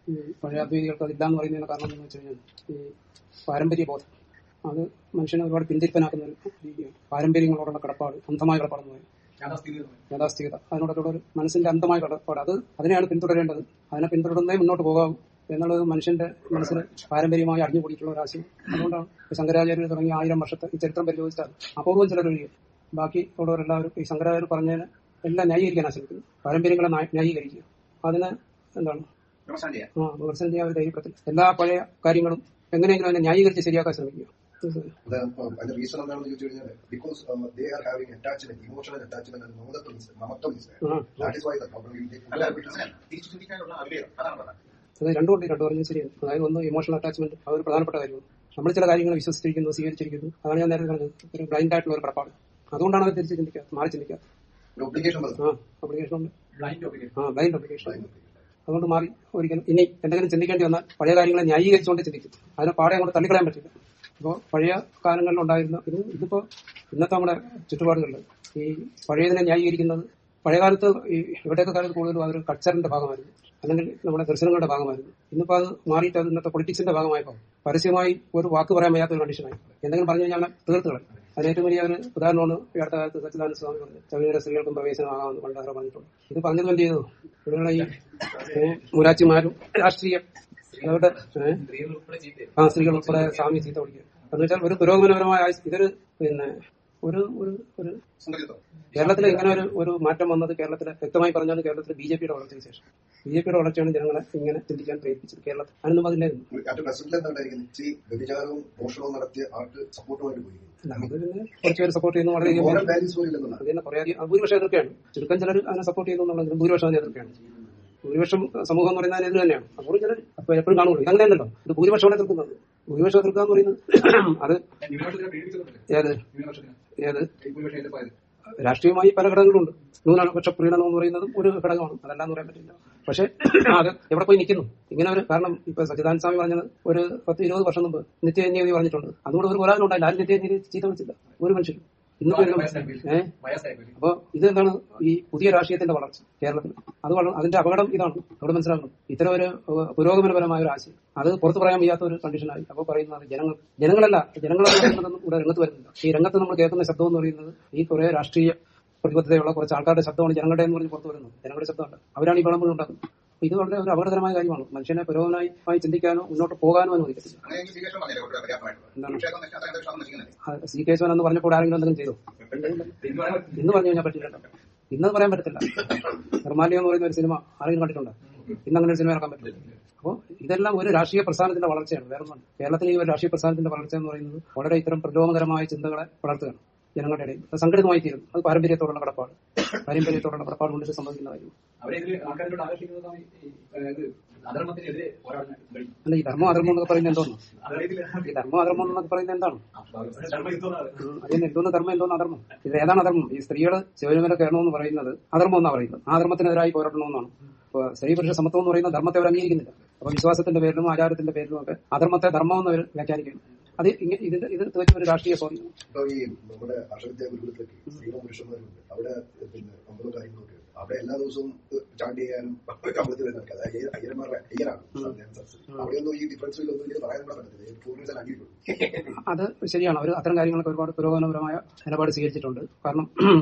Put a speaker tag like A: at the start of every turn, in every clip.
A: ഈ പഴയ അദ്വൈതികൾക്ക് അതില്ല എന്ന് പറയുന്നതിന് കാരണം എന്ന് വെച്ച് കഴിഞ്ഞാൽ ഈ പാരമ്പര്യ ബോധം അത് മനുഷ്യനെ ഒരുപാട് പിന്തിരിപ്പനാക്കുന്ന ഒരു രീതിയാണ് പാരമ്പര്യങ്ങളോടുള്ള കടപ്പാട് അന്ധമായ കടപ്പാടെന്ന് പറയും യാഥാസ്ഥികത അതിനോടൊക്കെ ഒരു മനസ്സിന്റെ അന്ധമായ കടപ്പാട് അത് അതിനെയാണ് പിന്തുടരേണ്ടത് അതിനെ പിന്തുടർന്നേ മുന്നോട്ട് പോകാവൂ എന്നുള്ളത് മനുഷ്യന്റെ മനസ്സിൽ പാരമ്പര്യമായി അറിഞ്ഞുകൂടിയിട്ടുള്ള ഒരു ആശയം അതുകൊണ്ടാണ് ഈ ശങ്കരാചാര്യർ തുടങ്ങിയ ആയിരം വർഷത്തെ ഈ ചരിത്രം പരിശോധിച്ചാൽ അപൂർവം ചിലരൊഴിയും ബാക്കി ഉള്ളവരെല്ലാവരും ഈ ശങ്കരാചാര്യർ പറഞ്ഞതിന് എല്ലാം ന്യായീകരിക്കാൻ ശ്രമിക്കുന്നു പാരമ്പര്യങ്ങളെ ന്യായ- ന്യായീകരിക്കുക അതിന് എന്താണ്
B: വിമർശനം ചെയ്യാം
A: ആ വിമർശനം ചെയ്യാൻ ഒരു ധൈര്യത്തിൽ എല്ലാ പഴയ കാര്യങ്ങളും എങ്ങനെയെങ്കിലും അതിനെ ന്യായീകരിച്ച് ശരിയാക്കാൻ ശ്രമിക്കുക
C: അത് അതിന്റെ റീസൺ എന്താണെന്ന് ചോദിച്ചു കഴിഞ്ഞാൽ because they are having attachment emotional attachment and മമത്വം is- മമത്വം is there.
A: ആ.
C: That is why the problem will take
B: അല്ല അങ്ങനെയല്ല. തിരിച്ചു ചിന്തിക്കാനുള്ള അവിവേകം അതാണ് പറഞ്ഞത്
A: അത് രണ്ടുകൊണ്ട് രണ്ടു പറഞ്ഞത് ശരിയാണ് അതായത് ഒന്ന് ഇമോഷണൽ അറ്റാച്ച്മെന്റ് അത് ഒരു പ്രധാനപ്പെട്ട കാര്യമാണ് നമ്മൾ ചില കാര്യങ്ങൾ വിശ്വസിച്ചിരിക്കുന്നു സ്വീകരിച്ചിരിക്കുന്നു അതാണ് ഞാൻ നേരത്തെ പറഞ്ഞത് ഒരു ബ്ലൈൻഡ് ആയിട്ടുള്ള ഒരു കടപ്പാട് അതുകൊണ്ടാണ് അത് തിരിച്ച് ചിന്തിക്കാത്തത് മാറി ചിന്തിക്കാത്തത്
C: ഒരു ഒബ്ലിഗേഷൻ
A: ആ ഒബ്ലിഗേഷൻ ഉണ്ട്
B: ബ്ലൈൻഡ് ഒപ്പിക്കും
A: ആ ബ്ലൈൻഡ് ഒബ്ലിഗേഷൻ അതുകൊണ്ട് മാറി ഒരിക്കലും ഇനി എന്തെങ്കിലും ചിന്തിക്കേണ്ടി വന്നാൽ പഴയ കാര്യങ്ങളെ ന്യായീകരിച്ചുകൊണ്ട് ചിന്തിക്കും അതിനെ പാടെ അങ്ങോട്ട് തള്ളിക്കളയാൻ പറ്റില്ല അപ്പോൾ പഴയ കാലങ്ങളിൽ ഉണ്ടായിരുന്ന ഇത് ഇതിപ്പോ ഇന്നത്തെ നമ്മുടെ ചുറ്റുപാടുകളിൽ ഈ പഴയതിനെ ന്യായീകരിക്കുന്നത് പഴയകാലത്ത് ഈ ഇവിടെയൊക്കെ കാലത്ത് കൂടുതലും അതൊരു കൾച്ചറിന്റെ ഭാഗമായിരുന്നു അല്ലെങ്കിൽ നമ്മുടെ ദർശനങ്ങളുടെ ഭാഗമായിരുന്നു ഇന്നിപ്പോ അത് മാറിയിട്ട് അത് ഇന്നത്തെ പൊളിറ്റിക്സിന്റെ ഭാഗമായപ്പോൾ പരസ്യമായി ഒരു വാക്ക് പറയാൻ വയ്യാത്ത ഒരു കണ്ടീഷനായി എന്തെങ്കിലും പറഞ്ഞു കഴിഞ്ഞാൽ അവനെ തീർത്ത് കളയും അതിന് ഏറ്റവും വലിയ ഒരു ഉദാഹരണമാണ് ഈ അടുത്ത കാലത്ത് സച്ചിദാനന്ദ സ്വാമി പറഞ്ഞത് ശബരിമല സ്ത്രീകൾക്കും പ്രവേശനമാകാമെന്ന് പണ്ട് ആരോ പറഞ്ഞിട്ടുണ്ട് ഇത് പറഞ്ഞത് എന്ത് ചെയ്തു ഇവരുടെ ഈ ഏ, മുരാച്ചിമാരും രാഷ്ട്രീയ അവരുടെ ഏ,
B: സ്ത്രീകൾ ഉൾപ്പെടെ ചെയ്തേ
A: ആ സ്ത്രീകൾ ഉൾപ്പെടെ സ്വാമി ചീത്ത വിളിക്കുക എന്ന് വെച്ചാൽ ഒരു പുരോഗമനപരമായ ആയ- ഇതൊരു പിന്നെ ഒരു ഒരു ഒരു
B: സംഘടിതം
A: കേരളത്തിൽ ഇങ്ങനെ ഒരു ഒരു മാറ്റം വന്നത് കേരളത്തിലെ വ്യക്തമായി പറഞ്ഞാൽ കേരളത്തിൽ ബി ജെ പിയുടെ വളർച്ചയ്ക്ക് ശേഷം ബി ജെ പിയുടെ വളർച്ചയാണ് ജനങ്ങളെ ഇങ്ങനെ ചിന്തിക്കാൻ പ്രേരിപ്പിച്ചത് കേരളത്തിൽ അതിനൊന്നും അതില്ലായിരുന്നു
C: മറ്റു പ്രസിഡന്റ് എന്തായിരിക്കുന്നത് ഈ വ്യഭിചാരവും മോഷണവും നടത്തിയ ആൾക്ക് സപ്പോർട്ടുമായിട്ട് പോയിരിക്കുന്നു
A: നമുക്ക് പിന്നെ കുറച്ചുപേര് സപ്പോർട്ട് ചെയ്യുന്നു വളരെ
C: മോറൽ വാല്യൂസ് പോലും ഇല്ലെന്നാണ്
A: അതിന് കുറെ അധികം ഭൂരിപക്ഷം എതിർക്കുകയാണ് ചുരുക്കം ചിലർ അതിനെ സപ്പോർട്ട് ചെയ്യുന്നു എന്നുള്ളതിന് ഭൂരിപക്ഷം അതിനെ എതിർക്കുകയാണ് ഭൂരിപക്ഷം സമൂഹം എന്ന് പറയുന്നത് എതിർ തന്നെയാണ് അപ്പോൾ ചിലർ അപ്പൊ എപ്പോഴും കാണുള്ളൂ ഇതങ്ങനെയല്ലല്ലോ ഇത് ഭൂരിപക്ഷമാണ് എതിർക്കുന്നത് ഭൂരിപക്ഷം എതിർക്കുക എന്ന് പറയുന്നത് അത്
B: ന്യൂനപക്ഷത്തിനെ പീഡിപ്പിച്ചിട്ടുണ്ട്
A: ഏത്
B: ന്യൂനപക്ഷത്തിന്
A: ഏത്
B: ഈ ഭൂരിപക്ഷം എതിർപ്പായത്
A: രാഷ്ട്രീയമായി പല ഘടകങ്ങളുണ്ട് ന്യൂനപക്ഷ പ്രീണനം എന്ന് പറയുന്നതും ഒരു ഘടകമാണ് അതല്ലാന്ന് പറയാൻ പറ്റില്ല പക്ഷെ അത് എവിടെ പോയി നിൽക്കുന്നു ഇങ്ങനെ ഒരു കാരണം ഇപ്പൊ സച്ചിദാനന്ദ സ്വാമി പറഞ്ഞത് ഒരു പത്ത് ഇരുപത് വർഷം മുമ്പ് നിത്യനിധി പറഞ്ഞിട്ടുണ്ട് അതുകൊണ്ട് ഒരു പോരാട്ടം ഉണ്ടായില്ല ആരും നിത്യനിധി ചീത്ത വിളിച്ചില്ല ഒരു മനുഷ്യരും ഇന്നിപ്പോ ഏഹ്
B: വയസ്സായിപ്പോയി
A: അപ്പൊ ഇതെന്താണ് ഈ പുതിയ രാഷ്ട്രീയത്തിന്റെ വളർച്ച കേരളത്തിൽ അത് വള- അതിന്റെ അപകടം ഇതാണ് അവിടെ മനസ്സിലാക്കണം ഇത്തരം ഒരു ഏഹ്, പുരോഗമനപരമായ ഒരു ആശയം അത് പുറത്തു പറയാൻ വയ്യാത്ത ഒരു കണ്ടീഷനായി അപ്പോൾ പറയുന്നത് ജനങ്ങൾ ജനങ്ങളല്ല ജനങ്ങളെന്ന് പറയുന്നതൊന്നും ഇവിടെ രംഗത്ത് വരുന്നില്ല ഈ രംഗത്ത് നമ്മൾ കേൾക്കുന്ന ശബ്ദം എന്ന് പറയുന്നത് ഈ കുറെ രാഷ്ട്രീയ പ്രതിബദ്ധതയുള്ള കുറച്ച് ആൾക്കാരുടെ ശബ്ദമാണ് ജനങ്ങളുടെ എന്ന് പറഞ്ഞ് പുറത്തു വരുന്നത് ജനങ്ങളുടെ ശബ്ദമല്ല അവരാണ് ഈ വിളമ്പുകൾ ഉണ്ടാക്കുന്നത് അപ്പൊ ഇത് വളരെ ഒരു അപകടകരമായ കാര്യമാണ് മനുഷ്യനെ പുരോഗമനമായി ചിന്തിക്കാനോ മുന്നോട്ട് പോകാനോ അനുവദിക്കത്തില്ല
B: അങ്ങനെയെങ്കിൽ സ്വീകരിച്ചു പറഞ്ഞില്ലേ കുറച്ചുകൂടെ പര്യാപ്തമായിട്ടുള്ളത്
A: എന്താണ്?
B: ക്ഷേത്രം നശിച്ചാൽ അത്രയും വിശ്വാസം നശിക്കുന്നില്ലേ
A: ആ, സി കേശവൻ എന്ന് പറഞ്ഞപ്പോൾ ആരെങ്കിലും എന്തെങ്കിലും ചെയ്തോ
B: തീരുമാനം
A: ഇന്ന് പറഞ്ഞു കഴിഞ്ഞാൽ പറ്റില്ല ഇന്നത് പറയാൻ പറ്റത്തില്ല നിർമാല്യം എന്ന് പറയുന്ന ഒരു സിനിമ ആരെങ്കിലും കണ്ടിട്ടുണ്ടോ ഇന്ന് അങ്ങനെ ഒരു സിനിമ ഇറക്കാൻ പറ്റില്ല അപ്പോൾ ഇതെല്ലാം ഒരു രാഷ്ട്രീയ പ്രസ്ഥാനത്തിന്റെ വളർച്ചയാണ് വേറെ ഒന്നും കേരളത്തിലെ ഈ ഒരു രാഷ്ട്രീയ പ്രസ്ഥാനത്തിന്റെ വളർച്ച എന്ന് പറയുന്നത് വളരെ ഇത്തരം പ്രലോഭകരമായ ചിന്തകളെ വളർത്തുകയാണ് ജനങ്ങളുടെ ഇടയിൽ അത് സംഘടിതമായി തീരും അത് പാരമ്പര്യത്തോടുള്ള കടപ്പാട് പാരമ്പര്യത്തോടുള്ള കടപ്പാട് കൊണ്ട് സംഭവിക്കുന്ന കാര്യം
B: അവരെ ഇതിൽ ആൾക്കാരോട് ആകർഷിക്കുന്നതാണ് ഈ അതായത് അധർമ്മത്തിനെതിരെ പോരാടുന്ന വഴി
A: അല്ല ഈ ധർമ്മം അധർമ്മം എന്നൊക്കെ പറയുന്നത് എന്തോന്നു
B: അതായത്
A: ഈ ധർമ്മം അധർമ്മം എന്നൊക്കെ പറയുന്നത് എന്താണ്
B: ധർമ്മയുദ്ധമാണ്
A: ഉം, അതിന് എന്തോന്ന് ധർമ്മം എന്തോന്ന് അധർമ്മം ഇത് ഏതാണ് അധർമ്മം ഈ സ്ത്രീകള് ശിവനുമല കയറണമെന്ന് പറയുന്നത് അധർമ്മം എന്നാ പറയുന്നത് ആ ധർമ്മത്തിനെതിരായി പോരാടണമെന്നാണ് ഇപ്പൊ സ്ത്രീ പുരുഷ സമത്വം എന്ന് പറയുന്ന ധർമ്മത്തെ അവർ അംഗീകരിക്കുന്നില്ല അപ്പൊ വിശ്വാസത്തിന്റെ പേരിലും ആചാരത്തിന്റെ പേരിലും ഒക്കെ അധർമ്മത്തെ ധർമ്മം എന്ന് അവർ വ്യാഖ്യാനിക്കുന്നു അത് ഇങ്ങനെ ഇതിന്റെ ഇത് തികച്ചും ഒരു രാഷ്ട്രീയ സ്വാധീനം
C: ഇപ്പൊ ഈ നമ്മുടെ അക്ഷരവിദ്യാ ഗുരുകുലത്തിലൊക്കെ സ്ത്രീകളും പുരുഷന്മാരുണ്ട് അവിടെ പിന്നെ അമ്പതും കാര്യങ്ങളൊക്കെ ഉണ്ട്. അവിടെ എല്ലാ ദിവസവും ചാണ്ടി ചെയ്യാനും അമ്പലത്തിൽ നടക്കുക അതായത് അയ്യ- അയ്യന്മാരുടെ അയ്യനാണ് ഞാൻ സരസ്വതി. അവിടെയൊന്നും ഈ ഡിഫറൻസ് ഇതൊന്നും എനിക്ക് പറയാൻ കൂടെ പറ്റത്തില്ല പൂർണ്ണ അംഗീകരിക്കും
A: അത് ശരിയാണ് അവർ അത്തരം കാര്യങ്ങളൊക്കെ ഒരുപാട് പുരോഗമനപരമായ നിലപാട് സ്വീകരിച്ചിട്ടുണ്ട് കാരണം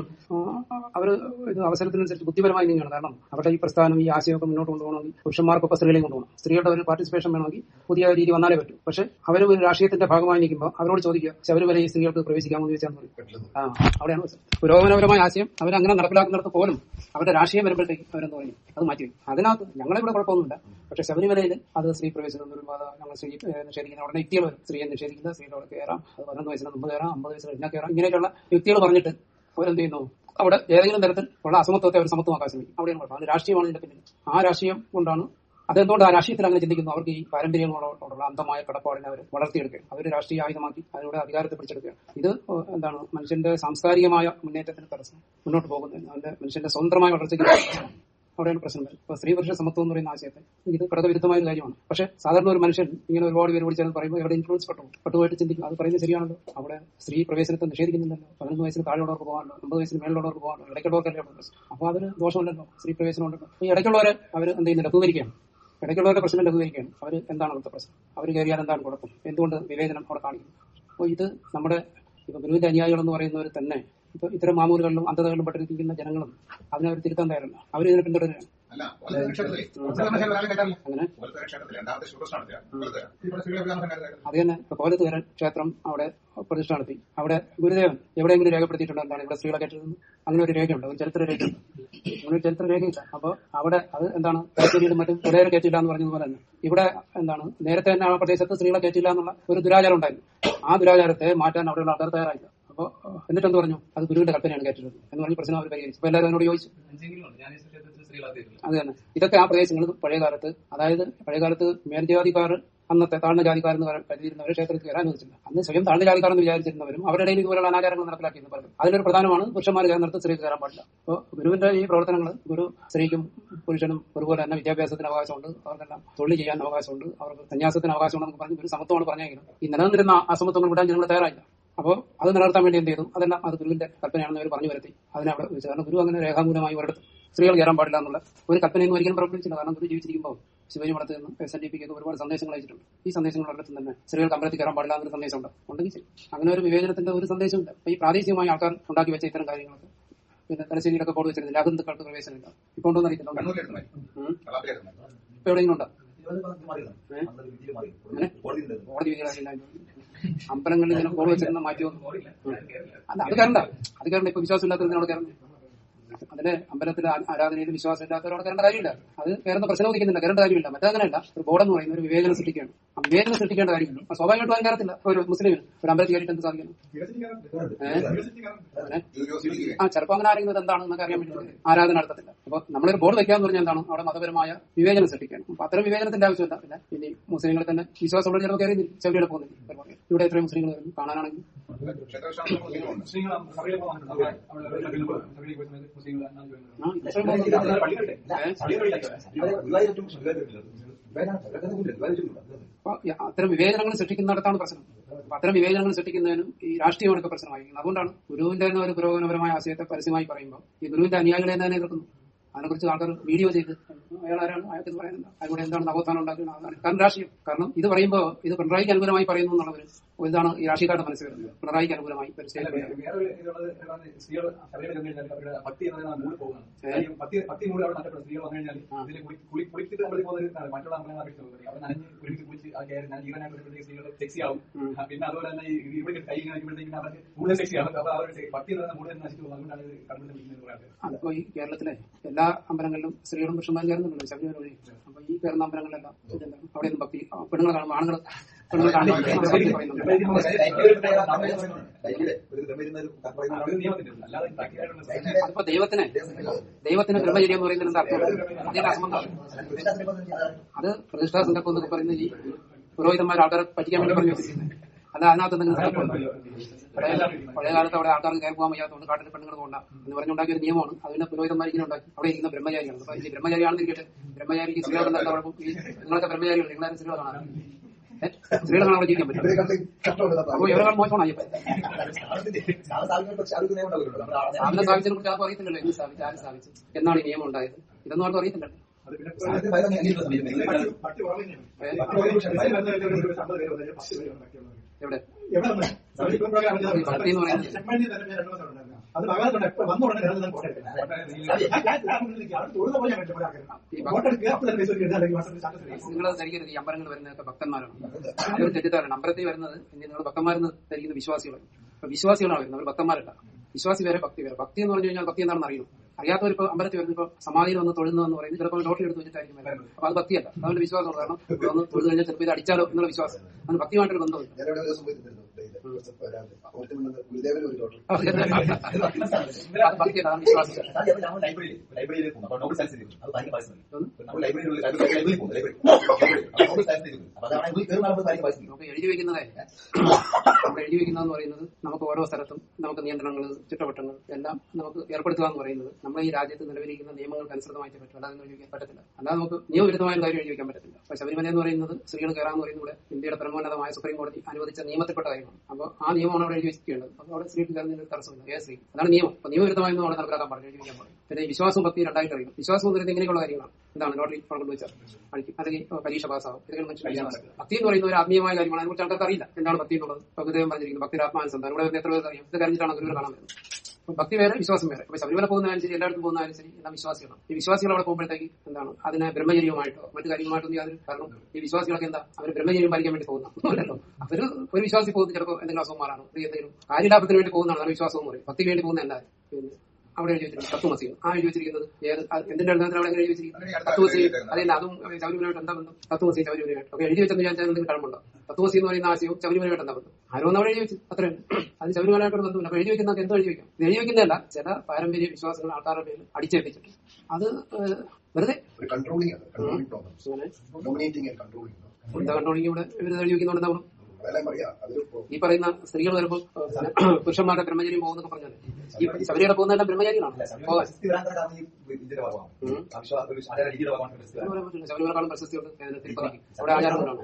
A: അവർ ഇത് അവസരത്തിനനുസരിച്ച് ബുദ്ധിപരമായി നീങ്ങുകയാണ് കാരണം അവരുടെ ഈ പ്രസ്ഥാനം ഈ ആശയമൊക്കെ മുന്നോട്ട് കൊണ്ടുപോകണമെങ്കിൽ പുരുഷന്മാർക്കൊപ്പം സ്ത്രീകളെയും കൊണ്ടുപോകണം സ്ത്രീകളുടെ ഒരു പാർട്ടിസിപ്പേഷൻ വേണമെങ്കിൽ പുതിയ രീതി വന്നാലേ പറ്റൂ പക്ഷെ അവർ ഒരു രാഷ്ട്രീയത്തിന്റെ ഭാഗമായി നിൽക്കുമ്പോൾ അവരോട് ചോദിക്കുക ശബരിമല ഈ സ്ത്രീകൾക്ക് പ്രവേശിക്കാമെന്ന് ചോദിച്ചാൽ പറയും
C: പറ്റില്ലെന്ന്
A: ആ അവിടെയാണ് പ്രശ്നം. പുരോഗമനപരമായ ആശയം അവരങ്ങനെ നടപ്പിലാക്കുന്നിടത്ത് പോലും അവരുടെ രാഷ്ട്രീയം വരുമ്പോഴത്തേക്ക് അവരെന്ത് പറയും അത് മാറ്റി വയ്ക്കും. അതിനകത്ത് ഞങ്ങളിവിടെ കുഴപ്പമൊന്നുമില്ല പക്ഷെ ശബരിമലയിൽ അത് സ്ത്രീ പ്രവേശനം എന്ന് പറയുമ്പോൾ അത് ഞങ്ങൾ സ്ത്രീ ഏഹ്, നിഷേധിക്കുന്ന ഉടനെ യുക്തികൾ വരും സ്ത്രീയെ നിഷേധിക്കുന്ന സ്ത്രീയുടെ അവിടെ കയറാം അത് പതിനൊന്ന് വയസ്സിന് മുമ്പ് കയറാം അമ്പത് വയസ്സിന് കഴിഞ്ഞാൽ കയറാം ഇങ്ങനെയൊക്കെയുള്ള യുക്തികൾ പറഞ്ഞിട്ട് അവരെന്ത് ചെയ്യുന്നു അവിടെ ഏതെങ്കിലും തരത്തിൽ ഉള്ള അസമത്വത്തെ അവർ സമത്വമാക്കാൻ ശ്രമിക്കും അവിടെയാണ് കുഴപ്പം അത് രാഷ്ട്രീയമാണ് ഇതിന്റെ പിന്നിൽ ആ രാഷ്ട്രീയം കൊണ്ടാണ് അതെന്തുകൊണ്ട് ആ രാഷ്ട്രീയത്തിൽ അങ്ങനെ ചിന്തിക്കുന്നു അവർക്ക് ഈ പാരമ്പര്യങ്ങളോടുള്ള അന്ധമായ കടപ്പാടിനെ അവർ വളർത്തിയെടുക്കുകയാണ് അവർ രാഷ്ട്രീയ ആയുധമാക്കി അതിലൂടെ അധികാരത്തെ പിടിച്ചെടുക്കുകയാണ് ഇത് ഏഹ്, എന്താണ് മനുഷ്യന്റെ സാംസ്കാരികമായ മുന്നേറ്റത്തിന് തടസ്സം മുന്നോട്ട് പോകുന്നതിന് അതിന്റെ മനുഷ്യന്റെ സ്വന്തമായ വളർച്ചയ്ക്ക് തടസ്സം. അവിടെയാണ് പ്രശ്നം വരുന്നത് ഇപ്പൊ സ്ത്രീ പുരുഷ സമത്വം എന്ന് പറയുന്ന ആശയത്തെ ഇത് കടകവിരുദ്ധമായ ഒരു കാര്യമാണ് പക്ഷെ സാധാരണ ഒരു മനുഷ്യൻ ഇങ്ങനെ ഒരുപാട് പേര് വിളിച്ചാൽ പറയുമ്പോൾ എവിടെ ഇൻഫ്ലുവൻസ് പെട്ടു പെട്ടുപോയിട്ട് ചിന്തിക്കും അത് പറയുന്നത് ശരിയാണല്ലോ അവിടെ സ്ത്രീ പ്രവേശനത്തെ നിഷേധിക്കുന്നില്ലല്ലോ പതിനൊന്ന് വയസ്സിന് താഴെയുള്ളവർക്ക് പോകാമല്ലോ അമ്പത് വയസ്സിന് മേളിലുള്ളവർക്ക് പോകാമല്ലോ ഇടയ്ക്കുള്ളവർക്കല്ലേ അവിടെ പ്രശ്നം അപ്പൊ അതൊരു ദോഷമല്ലല്ലോ സ്ത്രീ പ്രവേശനം ഉണ്ടല്ലോ ഈ ഇടയ്ക്കുള്ളവരെ അവർ എന്ത് ചെയ്യുന്നില്ല തൂന്നിരിക്കുകയാണ് ഇടയ്ക്കുള്ളവരുടെ പ്രശ്നം ലഘൂകരിക്കുകയാണ് അവർ എന്താണ് അവിടുത്തെ പ്രശ്നം അവർ കയറിയാൽ എന്താണ് കുഴപ്പം എന്തുകൊണ്ട് വിവേചനം അവിടെ കാണിക്കുന്നു അപ്പോൾ ഇത് നമ്മുടെ ഇപ്പൊ ഗുരുവിന്റെ അനുയായികൾ എന്ന് പറയുന്നവർ തന്നെ ഇപ്പൊ ഇത്തരം മാമൂലുകളിലും അന്ധതകളിലും പെട്ടിരിക്കുന്ന ജനങ്ങളും അതിനെ അവർ തിരുത്താൻ തയ്യാറല്ല അവർ ഇതിനെ പിന്തുടരുകയാണ്
D: അല്ല ഒരു ക്ഷേത്രത്തിലെ ഒരു ഒരാളെ കേട്ടാറില്ല
A: അങ്ങനെ
D: ഒരു ക്ഷേത്രത്തിൽ രണ്ടാമത്തെ ശുഭ്രസ് നടത്തുക ഇവിടെ സ്ത്രീകളെ വിവാഹം നടത്തുക
A: അത് തന്നെ ഇപ്പൊ കോലത്ത് വരാൻ ക്ഷേത്രം അവിടെ പ്രതിഷ്ഠ നടത്തി അവിടെ ഗുരുദേവൻ എവിടെയെങ്കിലും രേഖപ്പെടുത്തിയിട്ടുണ്ടോ എന്താണ് ഇവിടെ സ്ത്രീകളെ കയറ്റുന്നത് അങ്ങനെ ഒരു രേഖയുണ്ട് ഒരു ചരിത്ര രേഖയുണ്ട് അങ്ങനെ ഒരു ചരിത്ര രേഖയില്ല അപ്പൊ അവിടെ അത് എന്താണ് കയറ്റിയിലും മറ്റും ഇടയിൽ കയറ്റില്ല എന്ന് പറഞ്ഞതുപോലെ തന്നെ ഇവിടെ എന്താണ് നേരത്തെ തന്നെ ആ പ്രദേശത്ത് സ്ത്രീകളെ കയറ്റില്ല എന്നുള്ള ഒരു ദുരാചാരം ഉണ്ടായിരുന്നു ആ ദുരാചാരത്തെ മാറ്റാൻ അവിടെയുള്ള ആൾക്കാർ തയ്യാറായില്ല അപ്പൊ എന്നിട്ട് എന്ത് പറഞ്ഞു അത് ഗുരുവിന്റെ കൽപ്പനയാണ് കയറ്റുന്നത് എന്ന് പറഞ്ഞ് പ്രശ്നം അവർ പരിഹരിച്ചു അപ്പൊ എല്ലാവരും അതിനോട് ചോദിച്ചു
B: അഞ്ചെങ്കിലും ഉണ്ട് ഞാൻ ഈ ക്ഷേത്രത്തിൽ സ്ത്രീകളാത്തിയിട്ടില്ല
A: അത് തന്നെ ഇതൊക്കെ ആ പ്രദേശങ്ങളിൽ പഴയ കാലത്ത് അതായത് പഴയ കാലത്ത് മേൽജാതിക്കാർ അന്നത്തെ താഴ്ന്ന ജാതിക്കാരെന്ന് പറ- കരുതിയിരുന്നവരെ ക്ഷേത്രത്തിൽ കയറാൻ അനുവദിച്ചില്ല അന്ന് സ്വയം താഴ്ന്ന ജാതിക്കാരെന്ന് വിചാരിച്ചിരുന്നവരും അവരുടെ ഇടയിൽ ഇതുപോലുള്ള അനാചാരങ്ങൾ നടപ്പിലാക്കിയെന്ന് പറഞ്ഞു അതിലൊരു പ്രധാനമാണ് പുരുഷന്മാർ കയറുന്നിടത്ത് സ്ത്രീക്ക് കയറാൻ പാടില്ല അപ്പോൾ ഗുരുവിന്റെ ഈ പ്രവർത്തനങ്ങൾ ഗുരു സ്ത്രീക്കും പുരുഷനും ഒരുപോലെ തന്നെ വിദ്യാഭ്യാസത്തിന് അവകാശമുണ്ട് അവർക്കെല്ലാം തൊഴിൽ ചെയ്യാൻ അവകാശമുണ്ട് അവർക്ക് സന്യാസത്തിന് അവകാശമുണ്ടെന്ന് പറഞ്ഞ് ഒരു സമത്വമാണ് പറഞ്ഞെങ്കിലും ഈ നിലനിന്നിരുന്ന അസമത്വങ്ങൾ വിടാൻ ജനങ്ങൾ തയ്യാറായില്ല അപ്പോൾ അത് നിലനിർത്താൻ വേണ്ടി എന്ത് ചെയ്തു അതെല്ലാം അത് ഗുരുവിന്റെ കൽപ്പനയാണെന്ന് അവർ പറഞ്ഞു വരുത്തി അതിനെ അവിടെ വെച്ചു കാരണം ഗുരു അങ്ങനെ രേഖാമൂലമായി ഒരിടത്ത് സ്ത്രീകൾ കയറാൻ പാടില്ല എന്നുള്ള ഒരു കൽപ്പനയൊന്നും ഒരിക്കലും പുറപ്പെടുവിച്ചില്ല കാരണം ഗുരു ജീവിച്ചിരിക്കുമ്പോൾ ശിവജി മഠത്തിൽ നിന്ന് എസ് എൻ ഡി പിക്ക് ഒരുപാട് സന്ദേശങ്ങൾ അയച്ചിട്ടുണ്ട് ഈ സന്ദേശങ്ങൾ ഒരിടത്തും തന്നെ സ്ത്രീകൾക്ക് അമ്പലത്തിൽ കയറാൻ പാടില്ല എന്നൊരു സന്ദേശമുണ്ട് ഉണ്ടെങ്കിൽ ശരി അങ്ങനെ ഒരു വിവേചനത്തിന്റെ ഒരു സന്ദേശമില്ല അപ്പൊ ഈ പ്രാദേശികമായ ആൾക്കാർ ഉണ്ടാക്കി വെച്ച ഇത്തരം കാര്യങ്ങളൊക്കെ പിന്നെ തലശ്ശേരിയിലൊക്കെ ബോർഡ് വെച്ചിരുന്നില്ല അഹിന്ദുക്കൾക്ക് പ്രവേശനമില്ല ഇപ്പൊ ഉണ്ടോന്ന് അറിയില്ല
D: കണ്ണൂരിലായിരുന്നു
A: ഉം.
D: കളാപ്പിലായിരുന്നു
A: ഇപ്പൊ എവിടെയെങ്കിലും ഉണ്ടോ
E: അങ്ങനെ
A: കോടതി വിധികളായില്ല അമ്പലങ്ങളിൽ ഇങ്ങനെ ബോർഡ് വെച്ചിരുന്ന മാറ്റി വന്നു
B: ഓടില്ല ഞാൻ കേറില്ല
A: അല്ല അത് കയറണ്ട അത് കയറണ്ട ഇപ്പൊ വിശ്വാസം ഇല്ലാത്തവരോട് കയറണ്ട അതിന് അമ്പലത്തിലെ ആ- ആരാധനയിൽ വിശ്വാസം ഇല്ലാത്തവരോട് കയറേണ്ട കാര്യമില്ല അത് കയറുന്ന പ്രശ്നം ഉദിക്കുന്നില്ല കയറേണ്ട കാര്യമില്ല മറ്റങ്ങനെയല്ല ഒരു ബോർഡ് എന്ന് പറയുന്ന ഒരു വിവേചനം സൃഷ്ടിക്കുകയാണ് ആ വിവേചനം സൃഷ്ടിക്കേണ്ട കാര്യമില്ല അപ്പൊ സ്വാഭാവികമായിട്ടും അതിന് കയറത്തില്ല ഒരു മുസ്ലിമിന് ഒരു അമ്പലത്തിൽ കയറിയിട്ട് എന്ത് സാധിക്കുന്നു അങ്ങനെ
D: യൂണിവേഴ്സിറ്റിക്ക്
A: ആ ചിലപ്പോൾ അങ്ങനെ ആരെങ്കിലും എന്താണ് എന്നൊക്കെ അറിയാൻ വേണ്ടി ആരാധന നടത്തത്തില്ല അപ്പൊ നമ്മളൊരു ബോർഡ് വെക്കാന്ന് പറഞ്ഞാൽ എന്താണ് അവിടെ മതപരമായ വിവേചനം സൃഷ്ടിക്കണം അപ്പൊ അത്തരം വിവേചനത്തിന്റെ ആവശ്യമില്ല പിന്നെ ഇനി മുസ്ലിങ്ങളെ തന്നെ വിശ്വാസമുള്ള ചിലപ്പോൾ കയറി ചെവിയുടെ പോകുന്നില്ല ഇവിടെ എത്രയും മുസ്ലിങ്ങൾ വരുന്നു കാണാനാണെങ്കിൽ
D: ക്ഷേത്രവിശ്വാസം
B: മുസ്ലിങ്ങൾ സഭയിൽ പോകാൻ അവിടെ സഭയിൽ പോയി സഭയിൽ പോയി മുസ്ലിങ്ങൾ എന്നാണ് ചോദിക്കുന്നത്
A: ആ, ഇത്രയും പോകുന്നില്ല.
B: പള്ളികളിലെ
A: ഏ?
E: വിവാഹിച്ചിട്ടുണ്ട്
A: അപ്പൊ ഈ അത്തരം വിവേചനങ്ങൾ സൃഷ്ടിക്കുന്നിടത്താണ് പ്രശ്നം അപ്പൊ അത്തരം വിവേചനങ്ങൾ സൃഷ്ടിക്കുന്നതിനും ഈ രാഷ്ട്രീയമാണ് പ്രശ്നമായിരിക്കുന്നത് അതുകൊണ്ടാണ് ഗുരുവിന്റെ തന്നെ ഒരു പുരോഗമനപരമായ ആശയത്തെ പരസ്യമായി പറയുമ്പോൾ ഈ ഗുരുവിന്റെ അനുയായികളെ തന്നെ എതിർക്കുന്നു അതിനെക്കുറിച്ച് ആൾക്കാർ വീഡിയോ ചെയ്ത് അയാൾ ആരാണ് അയാൾക്ക് ഇത് പറയുന്നത് അതിലൂടെ എന്താണ് നവോത്ഥാനം ഉണ്ടാക്കുന്നത് അതാണ് കാരണം രാഷ്ട്രീയം കാരണം ഇത് പറയുമ്പോൾ ഇത് പിണറായിക്ക് അനുകൂലമായി പറയുന്നു എന്നുള്ളവർ ഇതാണ് ഈ രാഷ്ട്രീയക്കാരുടെ മനസ്സിൽ വരുന്നത് പിണറായിക്ക് അനുകൂലമായി ഒരു
B: അല്ല,
A: സ്റ്റേറ്റ്
B: വേ- വേറെ ഒരു ഇതുള്ളത് എന്താണ് സ്ത്രീകൾ ശബരിമല ചെന്ന് കഴിഞ്ഞാൽ അവരുടെ ഭക്തി എന്ന് പറയുന്നത് മൂടി പോകുന്നതാണ് കാര്യം ഭക്തി ഭക്തി മൂടി അവിടെ നഷ്ടപ്പെടും സ്ത്രീകൾ വന്നു കഴിഞ്ഞാൽ ഇതിൽ കുളി കുളി കുളിച്ചിട്ട് നമ്മൾ പോകുന്നത് ഇതാണ്. മറ്റുള്ള അമ്പലങ്ങളെ അപേക്ഷിച്ച് അവർ നനഞ്ഞ് ഒരുമിച്ച് കുളിച്ച് ആ കയറി ഞാൻ ജീവനായിട്ട് വരുമ്പോഴത്തേക്ക് സ്ത്രീകൾ സെക്സി ആവും
A: ഉം.
B: ആ, പിന്നെ അതുപോലെ തന്നെ ഈ ഇവിടെ കൈ ഇങ്ങനെ വയ്ക്കുമ്പോഴത്തേക്കും അവർക്ക് കൂടുതൽ സെക്സി ആവും അപ്പൊ അവരുടെ ഭക്തി എന്ന് പറയുന്നത് കൂടുതൽ നശിച്ചു പോകും അതുകൊണ്ടാണ് ഇത് കണ്ടുപിടി വിളിക്കുന്നത് പറയാറ്
A: അതിപ്പോ ഈ കേരളത്തിലെ എല്ലാ അമ്പലങ്ങളിലും സ്ത്രീകളും പുരുഷന്മാരും ചേർന്നുണ്ടല്ലോ ശബരിമല വഴി അപ്പൊ ഈ കയറുന്ന അമ്പലങ്ങളിലെല്ലാം ഇതെന്താണ് അവിടെ ഒന്നും ഭക്തി ആ, പെണ്ണുങ്ങൾ കാണുമ്പോൾ ആണുങ്ങൾ പെണ്ണുങ്ങൾ കാണില്ല ഭക്തി പറയുന്നുണ്ട്
B: അത് നിയമത്തിന്റെ ഉണ്ട്. അല്ലാതെ പ്രാക്ടിക്കലായിട്ടുള്ള സാധനം
A: അതിപ്പോ ദൈവത്തിന് ദൈവത്തിന് ബ്രഹ്മചര്യം എന്ന് പറയുന്നതിന് എന്താ അർത്ഥം അതിന്റെ അസംബന്ധം അത് പ്രതിഷ്ഠാ സങ്കല്പം എന്നൊക്കെ പറയുന്ന ഈ പുരോഹിതന്മാർ ആൾക്കാരെ പറ്റിക്കാൻ വേണ്ടി പറഞ്ഞു വെച്ചിരിക്കുന്നത് അല്ല അതിനകത്ത് എന്തെങ്കിലും സങ്കല്പമുണ്ടോ പഴയ പഴയ കാലത്ത് അവിടെ ആൾക്കാർക്ക് കയറി പോകാൻ വയ്യാത്തതുകൊണ്ട് കാട്ടിൽ പെണ്ണുങ്ങൾ പോകണ്ട എന്ന് പറഞ്ഞുണ്ടാക്കിയ ഒരു നിയമമാണ് അതിനെ പുരോഹിതന്മാർ ഇങ്ങനെ ഉണ്ടാക്കി അവിടെ ഇരിക്കുന്ന ബ്രഹ്മചാരിയാണ് അപ്പൊ ഈ ബ്രഹ്മചാരിയാണെന്ന് ഇരിക്കട്ടെ ബ്രഹ്മചാരിക്ക് സ്ത്രീകളോട് എന്താ കുഴപ്പം ഈ നിങ്ങളൊക്കെ ബ്രഹ്മചാരികൾ നിങ്ങളാരും സ്ത്രീകളെ കാണാൻ സ്ത്രീകളെ കാണാൻ അവിടെ ജീവിക്കാൻ പറ്റും
C: ഇവരെ കണ്ട് കഷ്ടമുണ്ട്
A: അപ്പൊ ഇവരെക്കാൾ മോശമാണ് അയ്യപ്പൻ സാധനം സ്ഥാപിച്ചതിനെ കുറിച്ച് ആർക്കും അറിയത്തില്ലല്ലോ എന്ന് സ്ഥാപിച്ചു ആരും സ്ഥാപിച്ചു എന്നാണ് ഈ നിയമം ഉണ്ടായത് ഇതൊന്നും ആർക്കും അറിയത്തില്ലല്ലോ
B: അത് പിന്നെ പട്ടി ഉറങ്ങുകയാണ്
A: ഏ? എവിടെ ഭക്തി എന്ന് പറയുന്നത്
F: അത് ഭഗവാൻ എപ്പോ വന്ന ഉടനെ ഞാൻ കോട്ടയം വോട്ടെടുക്കുക അപ്പോൾ തന്നെ പൈസ എടുക്കുക അല്ലെങ്കിൽ മാസത്തിൽ ശാസ്ത്രം
A: നിങ്ങൾ ധരിക്കരുത് ഈ അമ്പലങ്ങൾ വരുന്നതൊക്കെ ഭക്തന്മാരാണ് അവർ തെറ്റിദ്ധാരണ അമ്പലത്തിൽ വരുന്നത് ഇനി നിങ്ങൾ ഭക്തന്മാരെന്ന് ധരിക്കുന്ന വിശ്വാസികളാണ് അപ്പൊ വിശ്വാസികളാണ് വരുന്നത് അവർ ഭക്തന്മാരല്ല വിശ്വാസി വേറെ ഭക്തി വേറെ ഭക്തി എന്ന് പറഞ്ഞു കഴിഞ്ഞാൽ ഭക്തി എന്താണെന്ന് അറിയണം അറിയാത്തവർ ഇപ്പൊ അമ്പലത്തിൽ വരുന്നത് ഇപ്പൊ സമാധിയിൽ വന്ന് തൊഴുന്നതെന്ന് പറയുന്നത് ചിലപ്പോൾ ലോട്ടറി എടുത്ത് വെച്ചിട്ടായിരിക്കും വരുന്നത് അപ്പൊ അത് ഭക്തിയല്ല അതുകൊണ്ട് വിശ്വാസമാണ് കാരണം ഇവിടെ വന്ന് തൊഴുത് കഴിഞ്ഞാൽ ചിലപ്പോൾ ഇത് അടിച്ചാലോ എന്നുള്ള വിശ്വാസം അത് ഭക്തിയുമായിട്ടൊരു ബന്ധമില്ല
C: ഞാനിവിടെ ഒരു ദിവസം പോയിരുന്നിരുന്നു ഡൽഹിയിൽ ഗുരുദേവന് ഒരു ഡോക്ടർ
A: അത് ഭക്തിയല്ല അതാണ് വിശ്വാസം
E: ലൈബ്രറിയിൽ ലൈബ്രറിയിൽ പോകും അപ്പൊ നോബൽ സയൻസ് അത് ഭയങ്കര പൈസ നമ്മൾ ലൈബ്രറിയിൽ ലൈബ്രറിയിൽ പോകും ലൈബ്രറി നോബൽ സയൻസ് അപ്പൊ അതാണ് ഇത് കയറുന്ന ആളുകൾ ഭയങ്കര പൈസ
A: നമുക്ക് എഴുതി വെക്കുന്നതേ നമ്മൾ എഴുതി വെക്കുന്നതെന്ന് പറയുന്നത് നമുക്ക് ഓരോ സ്ഥലത്തും നമുക്ക് നിയന്ത്രണങ്ങൾ ചുറ്റവട്ടങ്ങൾ എല്ലാം നമുക്ക് ഏർപ്പെടുത്തുക എന്ന് പറയുന്നത് നമ്മൾ ഈ രാജ്യത്ത് നിലവിലിരിക്കുന്ന നിയമങ്ങൾക്ക് അനുസൃതമായിട്ട് പറ്റും അല്ലാതെ എഴുതി വെക്കാൻ പറ്റത്തില്ല അല്ലാതെ നമുക്ക് നിയമവിരുദ്ധമായ ഒരു കാര്യം എഴുതി വെക്കാൻ പറ്റത്തില്ല അപ്പൊ ശബരിമല എന്ന് പറയുന്നത് സ്ത്രീകൾ കയറാന്ന് പറയുന്നത് ഇവിടെ ഇന്ത്യയുടെ പരമോന്നതമായ സുപ്രീം കോടതി അനുവദിച്ച നിയമത്തിൽപ്പെട്ട കാര്യമാണ് അപ്പോൾ അപ്പൊ ആ നിയമമാണ് അവിടെ എഴുതി വെച്ചിട്ടുള്ളത് അപ്പൊ അവിടെ സ്ത്രീക്ക് കയറുന്നതിന് തടസ്സമില്ല ഏ സ്ത്രീ അതാണ് നിയമം അപ്പൊ നിയമവിരുദ്ധമായൊന്നും അവിടെ നടപ്പിലാക്കാൻ പാടില്ല എഴുതി വെക്കാൻ പാടില്ല പിന്നെ ഈ വിശ്വാസവും ഭക്തി രണ്ടായിട്ട് അറിയും വിശ്വാസം എന്ന് പറയുന്നത് ഇങ്ങനെയുള്ള കാര്യങ്ങളാണ് എന്താണ് ലോട്ടറി പണം വെച്ചാൽ അടിക്കും അല്ലെങ്കിൽ ഏഹ്, പരീക്ഷ പാസ്സാവും ഇതൊക്കെ മനുഷ്യൻ വിശ്വാസം ഭക്തി എന്ന് പറയുന്ന ഒരു ആത്മീയമായ കാര്യമാണ് അതിനെക്കുറിച്ച് ആൾക്കാർക്ക് അറിയില്ല എന്താണ് ഭക്തി എന്നുള്ളത് ഇപ്പൊ ഗുരുദേവൻ പറഞ്ഞിരിക്കുന്നത് ഭക്തിരാത്മാൻ സന്താനം ഇവിടെ വരുന്ന എത്ര പേർക്ക് അറിയാം ഇത് കഴിഞ്ഞിട്ടാണ് ഗുരുവിനെ കാണാൻ വരുന്നത് അപ്പൊ ഭക്തി വേറെ വിശ്വാസം വേറെ അപ്പൊ ശബരിമല പോകുന്നതിനും ശരി എല്ലായിടത്തും പോകുന്നതിനും ശരി എല്ലാം വിശ്വാസികളാണ് ഈ വിശ്വാസികൾ അവിടെ പോകുമ്പോഴത്തേക്ക് എന്താണ് അതിനെ ബ്രഹ്മചര്യമായിട്ടോ മറ്റു കാര്യങ്ങളുമായിട്ടൊന്നും യാതൊരു കാരണം ഈ വിശ്വാസികളൊക്കെ എന്താ അവർ ബ്രഹ്മചര്യം പാലിക്കാൻ വേണ്ടി പോകുന്ന ഒന്നുമല്ലല്ലോ അവര് ഒരു വിശ്വാസി പോകുന്നത് ചിലപ്പോൾ എന്തെങ്കിലും അസുഖമാരാണ് എന്തെങ്കിലും കാര്യലാഭത്തിന് വേണ്ടി പോകുന്നതാണ് അതാണ് വിശ്വാസം എന്ന് പറയും ഭക്തിക്ക് വേണ്ടി പോകുന്ന എല്ലാവരും പിന്നെ അവിടെ എഴുതി വെച്ചിരിക്കുന്നത് തത്വമസി ആ എഴുതി വെച്ചിരിക്കുന്നത് ഏത് അത് എന്തിന്റെ അടിസ്ഥാനത്തിൽ അവിടെ എങ്ങനെ എഴുതി വെച്ചിരിക്കുന്നത് തത്വമസി അതല്ല അതും ശബരിമലയായിട്ട് എന്താ ബന്ധം തത്വമസി ശബരിമലയായിട്ട് ഒക്കെ എഴുതി വെച്ചെന്ന് വിചാരിച്ചാൽ എന്തെങ്കിലും കടമുണ്ടോ തത്വമസി എന്ന് പറയുന്ന ആശയവും ശബരിമലയായിട്ട് എന്താ ബന്ധം ആരോന്ന് അവിടെ എഴുതി വെച്ചു അത്രയും അത് ശബരിമലയായിട്ട് ബന്ധമില്ല അപ്പൊ എഴുതി വെക്കുന്നതൊക്കെ എന്തോ എഴുതി വെക്കാം ഇത് എഴുതി വെക്കുന്നതല്ല ചില പാരമ്പര്യ വിശ്വാസങ്ങൾ ആൾക്കാരുടെ പേരിൽ അടിച്ചേൽപ്പിച്ചിട്ട് അത് ഏഹ്, വെറുതെ
C: ഒരു കൺട്രോളിംഗ് ആണ് കൺട്രോളിംഗ് പ്രോബ്ലംസ്
A: ഇങ്ങനെ
C: ഡൊമിനേറ്റിംഗ് ആൻഡ് കൺട്രോളിംഗ്
A: എന്താ കണ്ടോണെങ്കിൽ ഇവിടെ ഇവർ എഴുതി വെക്കുന്നതുകൊണ്ട് എന്താ ഗുണം?
C: അതെല്ലാം അറിയാം അതൊരു
A: ഈ പറയുന്ന സ്ത്രീകൾ വരുമ്പോൾ ഏഹ്, പുരുഷന്മാരുടെ ബ്രഹ്മചര്യം പോകുന്നൊക്കെ പറഞ്ഞാൽ ഈ ശബരിയുടെ പോകുന്നതെല്ലാം ബ്രഹ്മചാരികളാണ് പോകാൻ
E: ഇതിന്റെ ഭാഗമാണ് ആ വിശ്വാസ ഒരു ആചാര രീതിയുടെ ഭാഗമാണ് പ്രശസ്തി
A: എന്ന് പറയാൻ പറ്റില്ല ശബരിമലക്കാളും പ്രശസ്തിയുണ്ട് ഏഹ്, തിരുപ്പതിക്ക് അവിടെ ആചാരങ്ങളാണ്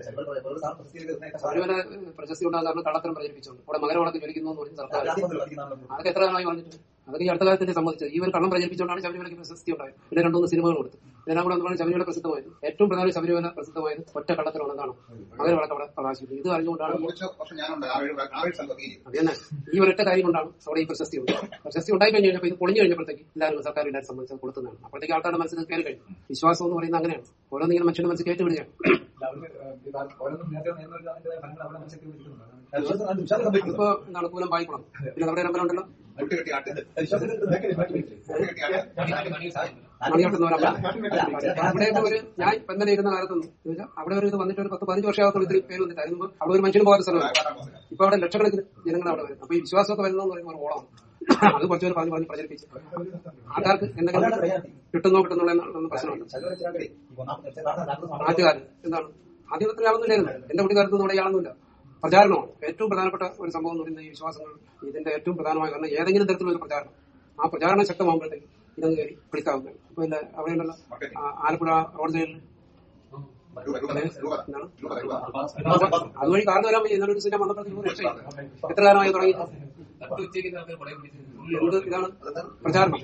A: ശബരിമല ഏഹ്, പ്രശസ്തി ഉണ്ടാകാൻ കാരണം കള്ളത്തരം പ്രചരിപ്പിച്ചുകൊണ്ട് അവിടെ മകരവിളക്ക് ജ്വലിക്കുന്നു എന്ന് പറഞ്ഞ് സർക്കാർ അതൊക്കെ എത്ര കാലമായി പറഞ്ഞിട്ടുണ്ട് അതൊക്കെ ഈ അടുത്ത കാലത്തിന്റെ സംബന്ധിച്ചത് ഈ ഒരു കള്ളം പ്രചരിപ്പിച്ചുകൊണ്ടാണ് ശബരിമലയ്ക്ക് പ്രശസ്തി ഉണ്ടായത് പിന്നെ രണ്ടുമൂന്ന് സിനിമകൾ കൊടുത്തു ഇതെല്ലാം കൂടെ എന്താണ് ശബരിമല പ്രസിദ്ധമായത് ഏറ്റവും പ്രധാന ശബരിമല പ്രസിദ്ധമായത് ഒറ്റ കള്ളത്തിലാണ് എന്താണ് മകരവിളക്ക് അവിടെ പ്രകാശിക്കുന്നത് ഇത് അറിഞ്ഞുകൊണ്ടാണ് ഈ
D: കുറച്ച് വർഷം ഞാനുണ്ട് ആ ഏഴ് ആ ഏഴ് സ്ഥലത്തൊക്കെ ഈ
A: അത് തന്നെ ഈ ഒരൊറ്റ കാര്യം കൊണ്ടാണ് അവിടെ ഈ പ്രശസ്തി ഉണ്ട് പ്രശസ്തി ഉണ്ടായി കഴിഞ്ഞ് കഴിഞ്ഞപ്പോൾ ഇത് പൊളിഞ്ഞു കഴിഞ്ഞപ്പോഴത്തേക്ക് എല്ലാവരും സർക്കാർ എല്ലാവരും സംബന്ധിച്ചത് കൊടുക്കുന്നതാണ് അപ്പോഴത്തേക്ക് ആൾക്കാരുടെ മനസ്സിൽ കയറി കഴിഞ്ഞു വിശ്വാസം എന്ന് പറയുന്നത് അങ്ങനെയാണ് ഓരോന്നിങ്ങനെ മനുഷ്യന്റെ മനസ്സിൽ കയറ്റി വിടുകയാണ്
B: ഓരോന്നും നേരത്തെ നേരിടുന്നതിന്റെ ഫലങ്ങൾ അവിടെ മനസ്സിലാക്കി വെച്ചിട്ടുണ്ട്
A: ഇപ്പൊ എന്താണ് കൂലം പായിക്കുളം പിന്നെ നമ്മുടെ അമ്പലം ഉണ്ടല്ലോ
D: മുട്ട് കെട്ടി ആട്ട് മുട്ട് കെട്ടി ആട്ട്
A: മണിയോട്ടുന്ന ഒരു അമ്പലം അവിടെ ഇപ്പൊ ഒരു ഞാൻ ഇപ്പൊ ഇന്നലെ ഇരുന്ന കാലത്തൊന്നും എന്ന് വെച്ചാൽ അവിടെ ഒരു ഇത് വന്നിട്ട് ഒരു പത്ത് പതിനഞ്ച് വർഷമാകത്തുള്ള ഇത്തിരി പേര് വന്നിട്ട് അതിന് മുമ്പ് അവിടെ ഒരു മനുഷ്യന് പോകാത്ത സ്ഥലമാണ് ഇപ്പൊ അവിടെ ലക്ഷക്കണക്കിന് ജനങ്ങൾ അവിടെ വരുന്നത് അപ്പൊ ഈ വിശ്വാസമൊക്കെ വരുന്നതെന്ന് പറയുമ്പോൾ ഒരു ഓളമാണ് അത് കുറച്ചുപേർ പറഞ്ഞ് പറഞ്ഞ് പ്രചരിപ്പിച്ച് ആൾക്കാർക്ക് എന്തെങ്കിലും കിട്ടുന്നോ കിട്ടുന്നുള്ള എന്ന പ്രശ്നമുണ്ട് നാട്ടുകാർ എന്താണ് ആദ്യത്തിൽ ആവുന്നില്ലായിരുന്നു എന്റെ കുട്ടിക്കാലത്ത് നമ്മുടെ ആളൊന്നുമില്ല പ്രചാരണമാണ് ഏറ്റവും പ്രധാനപ്പെട്ട ഒരു സംഭവം എന്ന് പറയുന്നത് ഈ വിശ്വാസങ്ങൾ ഇതിന്റെ ഏറ്റവും പ്രധാനമായ കാരണം ഏതെങ്കിലും തരത്തിലുള്ള ഒരു പ്രചാരണം ആ പ്രചാരണം ശക്തമാകുമ്പോഴത്തേക്ക് ഇതങ്ങ് കയറി ക്ലിക്കാവുന്നത് ഇപ്പൊ ഇല്ല അവിടെ ഉണ്ടല്ലോ ആ, ആലപ്പുഴ റോഡ് സൈഡിൽ എന്താണ് അതുവഴി കാർന്ന് വരാൻ പറ്റും ഇന്നലെ ഒരു ദിവസം ഞാൻ വന്നപ്പോഴത്തേക്ക് ഒരു രക്ഷയില്ല എത്ര കാലമായി തുടങ്ങി എന്ത് ഇതാണ് പ്രചാരണം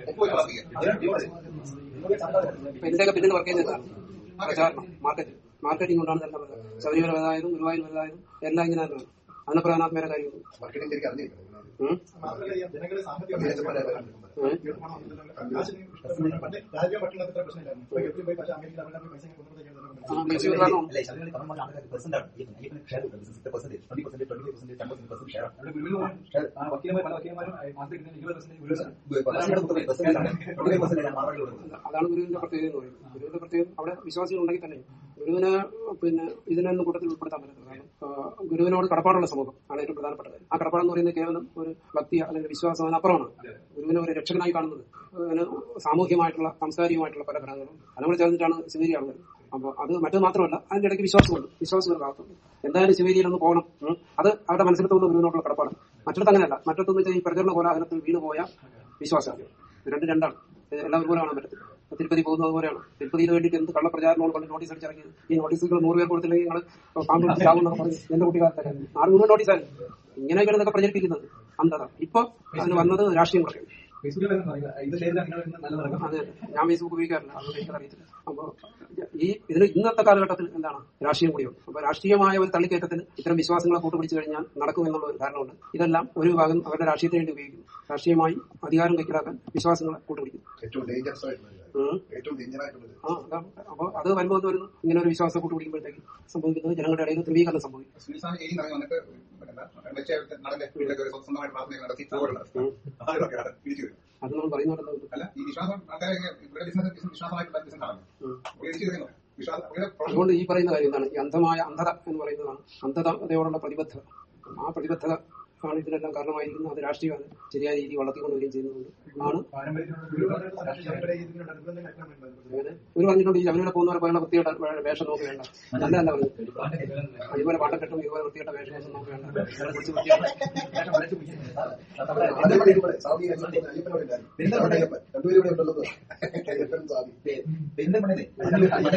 A: ഇപ്പൊ ഇതിന്റെയൊക്കെ പിന്നിൽ വർക്ക് ചെയ്യുന്നതാണ് പ്രചാരണം മാർക്കറ്റ് മാർക്കറ്റിംഗ് കൊണ്ടാണ് ഇതെല്ലാം വരുന്നത് ശബരിമല വലുതായതും ഗുരുവായൂർ വലുതായതും എല്ലാം ഇങ്ങനെ തന്നെയാണ് അതിന് പ്രധാന വേറെ കാര്യമുള്ളൂ
C: മാർക്കറ്റിംഗ് എനിക്ക് അറിഞ്ഞിരിക്കണം
A: ഉം?
F: ജനങ്ങളുടെ സാമ്പത്തിക
C: വിദേശന്മാരെ
A: ഉം?
F: രാജ്യം പറ്റുന്നത് ഇത്ര പ്രശ്നമില്ലായിരുന്നു ഇപ്പൊ എപ്പോഴും പോയി പക്ഷേ അമേരിക്ക അവിടെ പോയി പൈസ കൊണ്ടുപോയി
A: ആ, ദേശീയ കാരണം
B: അവിടെ ഗുരുവിന് ആ വക്കീലന്മാർ പല വക്കീലന്മാരും മാസത്തിൽ ഇരുപത് പെർസെന്റ് ഗുരു
A: അതാണ് ഗുരുവിന്റെ പ്രത്യേകത എന്ന് പറയുന്നത് ഗുരുവിന്റെ പ്രത്യേകത അവിടെ വിശ്വാസികൾ ഉണ്ടെങ്കിൽ തന്നെ ഗുരുവിന് പിന്നെ ഇതിനൊന്നും കൂട്ടത്തിൽ ഉൾപ്പെടുത്താൻ പറ്റത്തില്ല കാരണം ആ, ഗുരുവിനോട് കടപ്പാടുള്ള സമൂഹം ആണ് ഏറ്റവും പ്രധാനപ്പെട്ട കാര്യം ആ കടപ്പാട് എന്ന് പറയുന്നത് കേവലം ഒരു ഭക്തി അല്ലെങ്കിൽ വിശ്വാസം അതിനപ്പുറമാണ് ഗുരുവിനെ ഒരു രക്ഷകനായി കാണുന്നത് അതിന് സാമൂഹ്യമായിട്ടുള്ള സാംസ്കാരികമായിട്ടുള്ള പല ഘടകങ്ങളും അതും കൂടെ ചേർന്നിട്ടാണ് ശിവേരിയാവുന്നത് അപ്പോൾ അത് മറ്റത് മാത്രമല്ല അതിന്റെ ഇടയ്ക്ക് വിശ്വാസമുണ്ട് വിശ്വാസം ഒരു ഭാഗത്തുണ്ട് എന്തായാലും ശിവേരിയിൽ ഒന്ന് പോകണം ഉം. അത് അവരുടെ മനസ്സിൽ തോന്നുന്ന ഗുരുവിനോടുള്ള കടപ്പാട് മറ്റിടത്ത് അങ്ങനെയല്ല മറ്റിടത്തെന്ന് വെച്ചാൽ ഈ പ്രചരണ കോലാഹലത്തിൽ വീണുപോയ വിശ്വാസം ഇത് രണ്ട് രണ്ടാണ് ഇത് എല്ലാം ഒരുപോലെ കാണാൻ പറ്റത്തില്ല ഇപ്പൊ തിരുപ്പതി പോകുന്നത് പോലെയാണ് തിരുപ്പതിയിൽ വേണ്ടിയിട്ട് എന്ത് കള്ളപ്രചാരണമാണ് കൊണ്ട് നോട്ടീസ് അടിച്ചിറങ്ങിയത് ഈ നോട്ടീസുകൾ നൂറ് പേർ കൊടുത്തില്ലെങ്കിൽ നിങ്ങൾ പാമ്പ് ചാവും എന്നൊക്കെ പറഞ്ഞ് എന്റെ കുട്ടിക്കാലത്തൊക്കെ നാല് മുഴുവൻ നോട്ടീസാണ് ഇങ്ങനെയൊക്കെയാണ് ഇതൊക്കെ പ്രചരിപ്പിക്കുന്നത് അന്ധത ഇപ്പൊ അതിന് വന്നത് രാഷ്ട്രീയം കുറയ്ക്കും
B: ഫേസ്ബുക്കിൽ പറയുന്നത് ഇത് ചെയ്താൽ നിങ്ങൾ ഇന്ന് നല്ല നടക്കും
A: അതെ ഞാൻ ഫേസ്ബുക്ക് ഉപയോഗിക്കാറില്ല അതുകൊണ്ട് എനിക്കത് അറിയത്തില്ല അപ്പൊ ഈ ഇതിന് ഇന്നത്തെ കാലഘട്ടത്തിൽ എന്താണ് രാഷ്ട്രീയം കൂടിയുണ്ട് അപ്പൊ രാഷ്ട്രീയമായ ഒരു തള്ളിക്കയറ്റത്തിന് ഇത്തരം വിശ്വാസങ്ങളെ കൂട്ടുപിടിച്ചു കഴിഞ്ഞാൽ നടക്കും എന്നുള്ള ഒരു കാരണമുണ്ട് ഇതെല്ലാം ഒരു വിഭാഗം അവരുടെ രാഷ്ട്രീയത്തിന് വേണ്ടി ഉപയോഗിക്കും രാഷ്ട്രീയമായി അധികാരം കൈക്കലാക്കാൻ വിശ്വാസങ്ങളെ കൂട്ടുപിടിക്കും
C: ഏറ്റവും ഡേഞ്ചറസ് ആയിട്ടുള്ള ഒരു
A: ഉം.
C: കാര്യം. ഏറ്റവും ഡേഞ്ചർ ആയിട്ടുള്ളത്
A: ആ അതാണ് അപ്പൊ അത് വരുമ്പോൾ എന്ത് വരുന്നു ഇങ്ങനെ ഒരു വിശ്വാസം കൂട്ടുപിടിക്കുമ്പോഴത്തേക്ക് സംഭവിക്കുന്നത് ജനങ്ങളുടെ ഇടയിൽ ധ്രുവീകരണം സംഭവിക്കും
D: സുനിസാൻ ഏരി ഇറങ്ങി വന്നിട്ട് വെച്ച നടന്റെ വീട്ടിലേക്ക് ഒരു സ്വന്തമായിട്ട് പ്രാർത്ഥന നടത്തി പോകലുണ്ട് അതൊക്കെയാണ് തിരിച്ചു വരും
A: അത് നമ്മൾ പറയുന്നത്
D: അല്ല ഈ വിശ്വാസം ആൾക്കാരെ ഇവിടെ ബിസിനസ് വിശ്വാസമായിട്ടുള്ള ബിസിനസ് ആണ് തിരിച്ചു വരുന്നു വിശ്വാസം ഇവിടെ
A: അതുകൊണ്ട് ഈ പറയുന്ന കാര്യം എന്താണ് ഈ അന്ധമായ അന്ധത എന്ന് പറയുന്നതാണ് അന്ധതയോടുള്ള പ്രതിബദ്ധത ആ പ്രതിബദ്ധത ആണ് ഇതിനെല്ലാം കാരണമായിരിക്കുന്നത് അത് രാഷ്ട്രീയമാണ് ശരിയായ രീതി വളർത്തിക്കൊണ്ടുവരികയും ചെയ്യുന്നതുകൊണ്ട് ആണ്
B: പാരമ്പര്യത്തിലുള്ള
F: ഗുരു
B: ഗുരു
F: പറഞ്ഞിട്ട് രാഷ്ട്രീയപരമായ ഇതിനുള്ള നിർബന്ധങ്ങൾ അയക്കാൻ വേണ്ടി
A: അങ്ങനെ ഒരു പറഞ്ഞിട്ടുണ്ട് ഈ ശബരിമല പോകുന്നവരെ പോലുള്ള വൃത്തിയുടെ വേഷം നോക്കി വേണ്ട നല്ല അല്ല പറഞ്ഞു ഇതുപോലെ പാട്ടക്കെട്ടും ഇതുപോലെ വൃത്തിയുടെ വേഷം ഒന്നും നോക്കി വേണ്ട ഇതിനെ കുറിച്ച് വൃത്തിയായിട്ട്
C: ആദ്യം പറയുമ്പോൾ സ്വാമി അയ്യപ്പൻ അയ്യപ്പനോടില്ലായിരുന്നു അയ്യപ്പൻ രണ്ടുപേരും ഇവിടെ ഉണ്ടല്ലോ അയ്യപ്പൻ സ്വാമി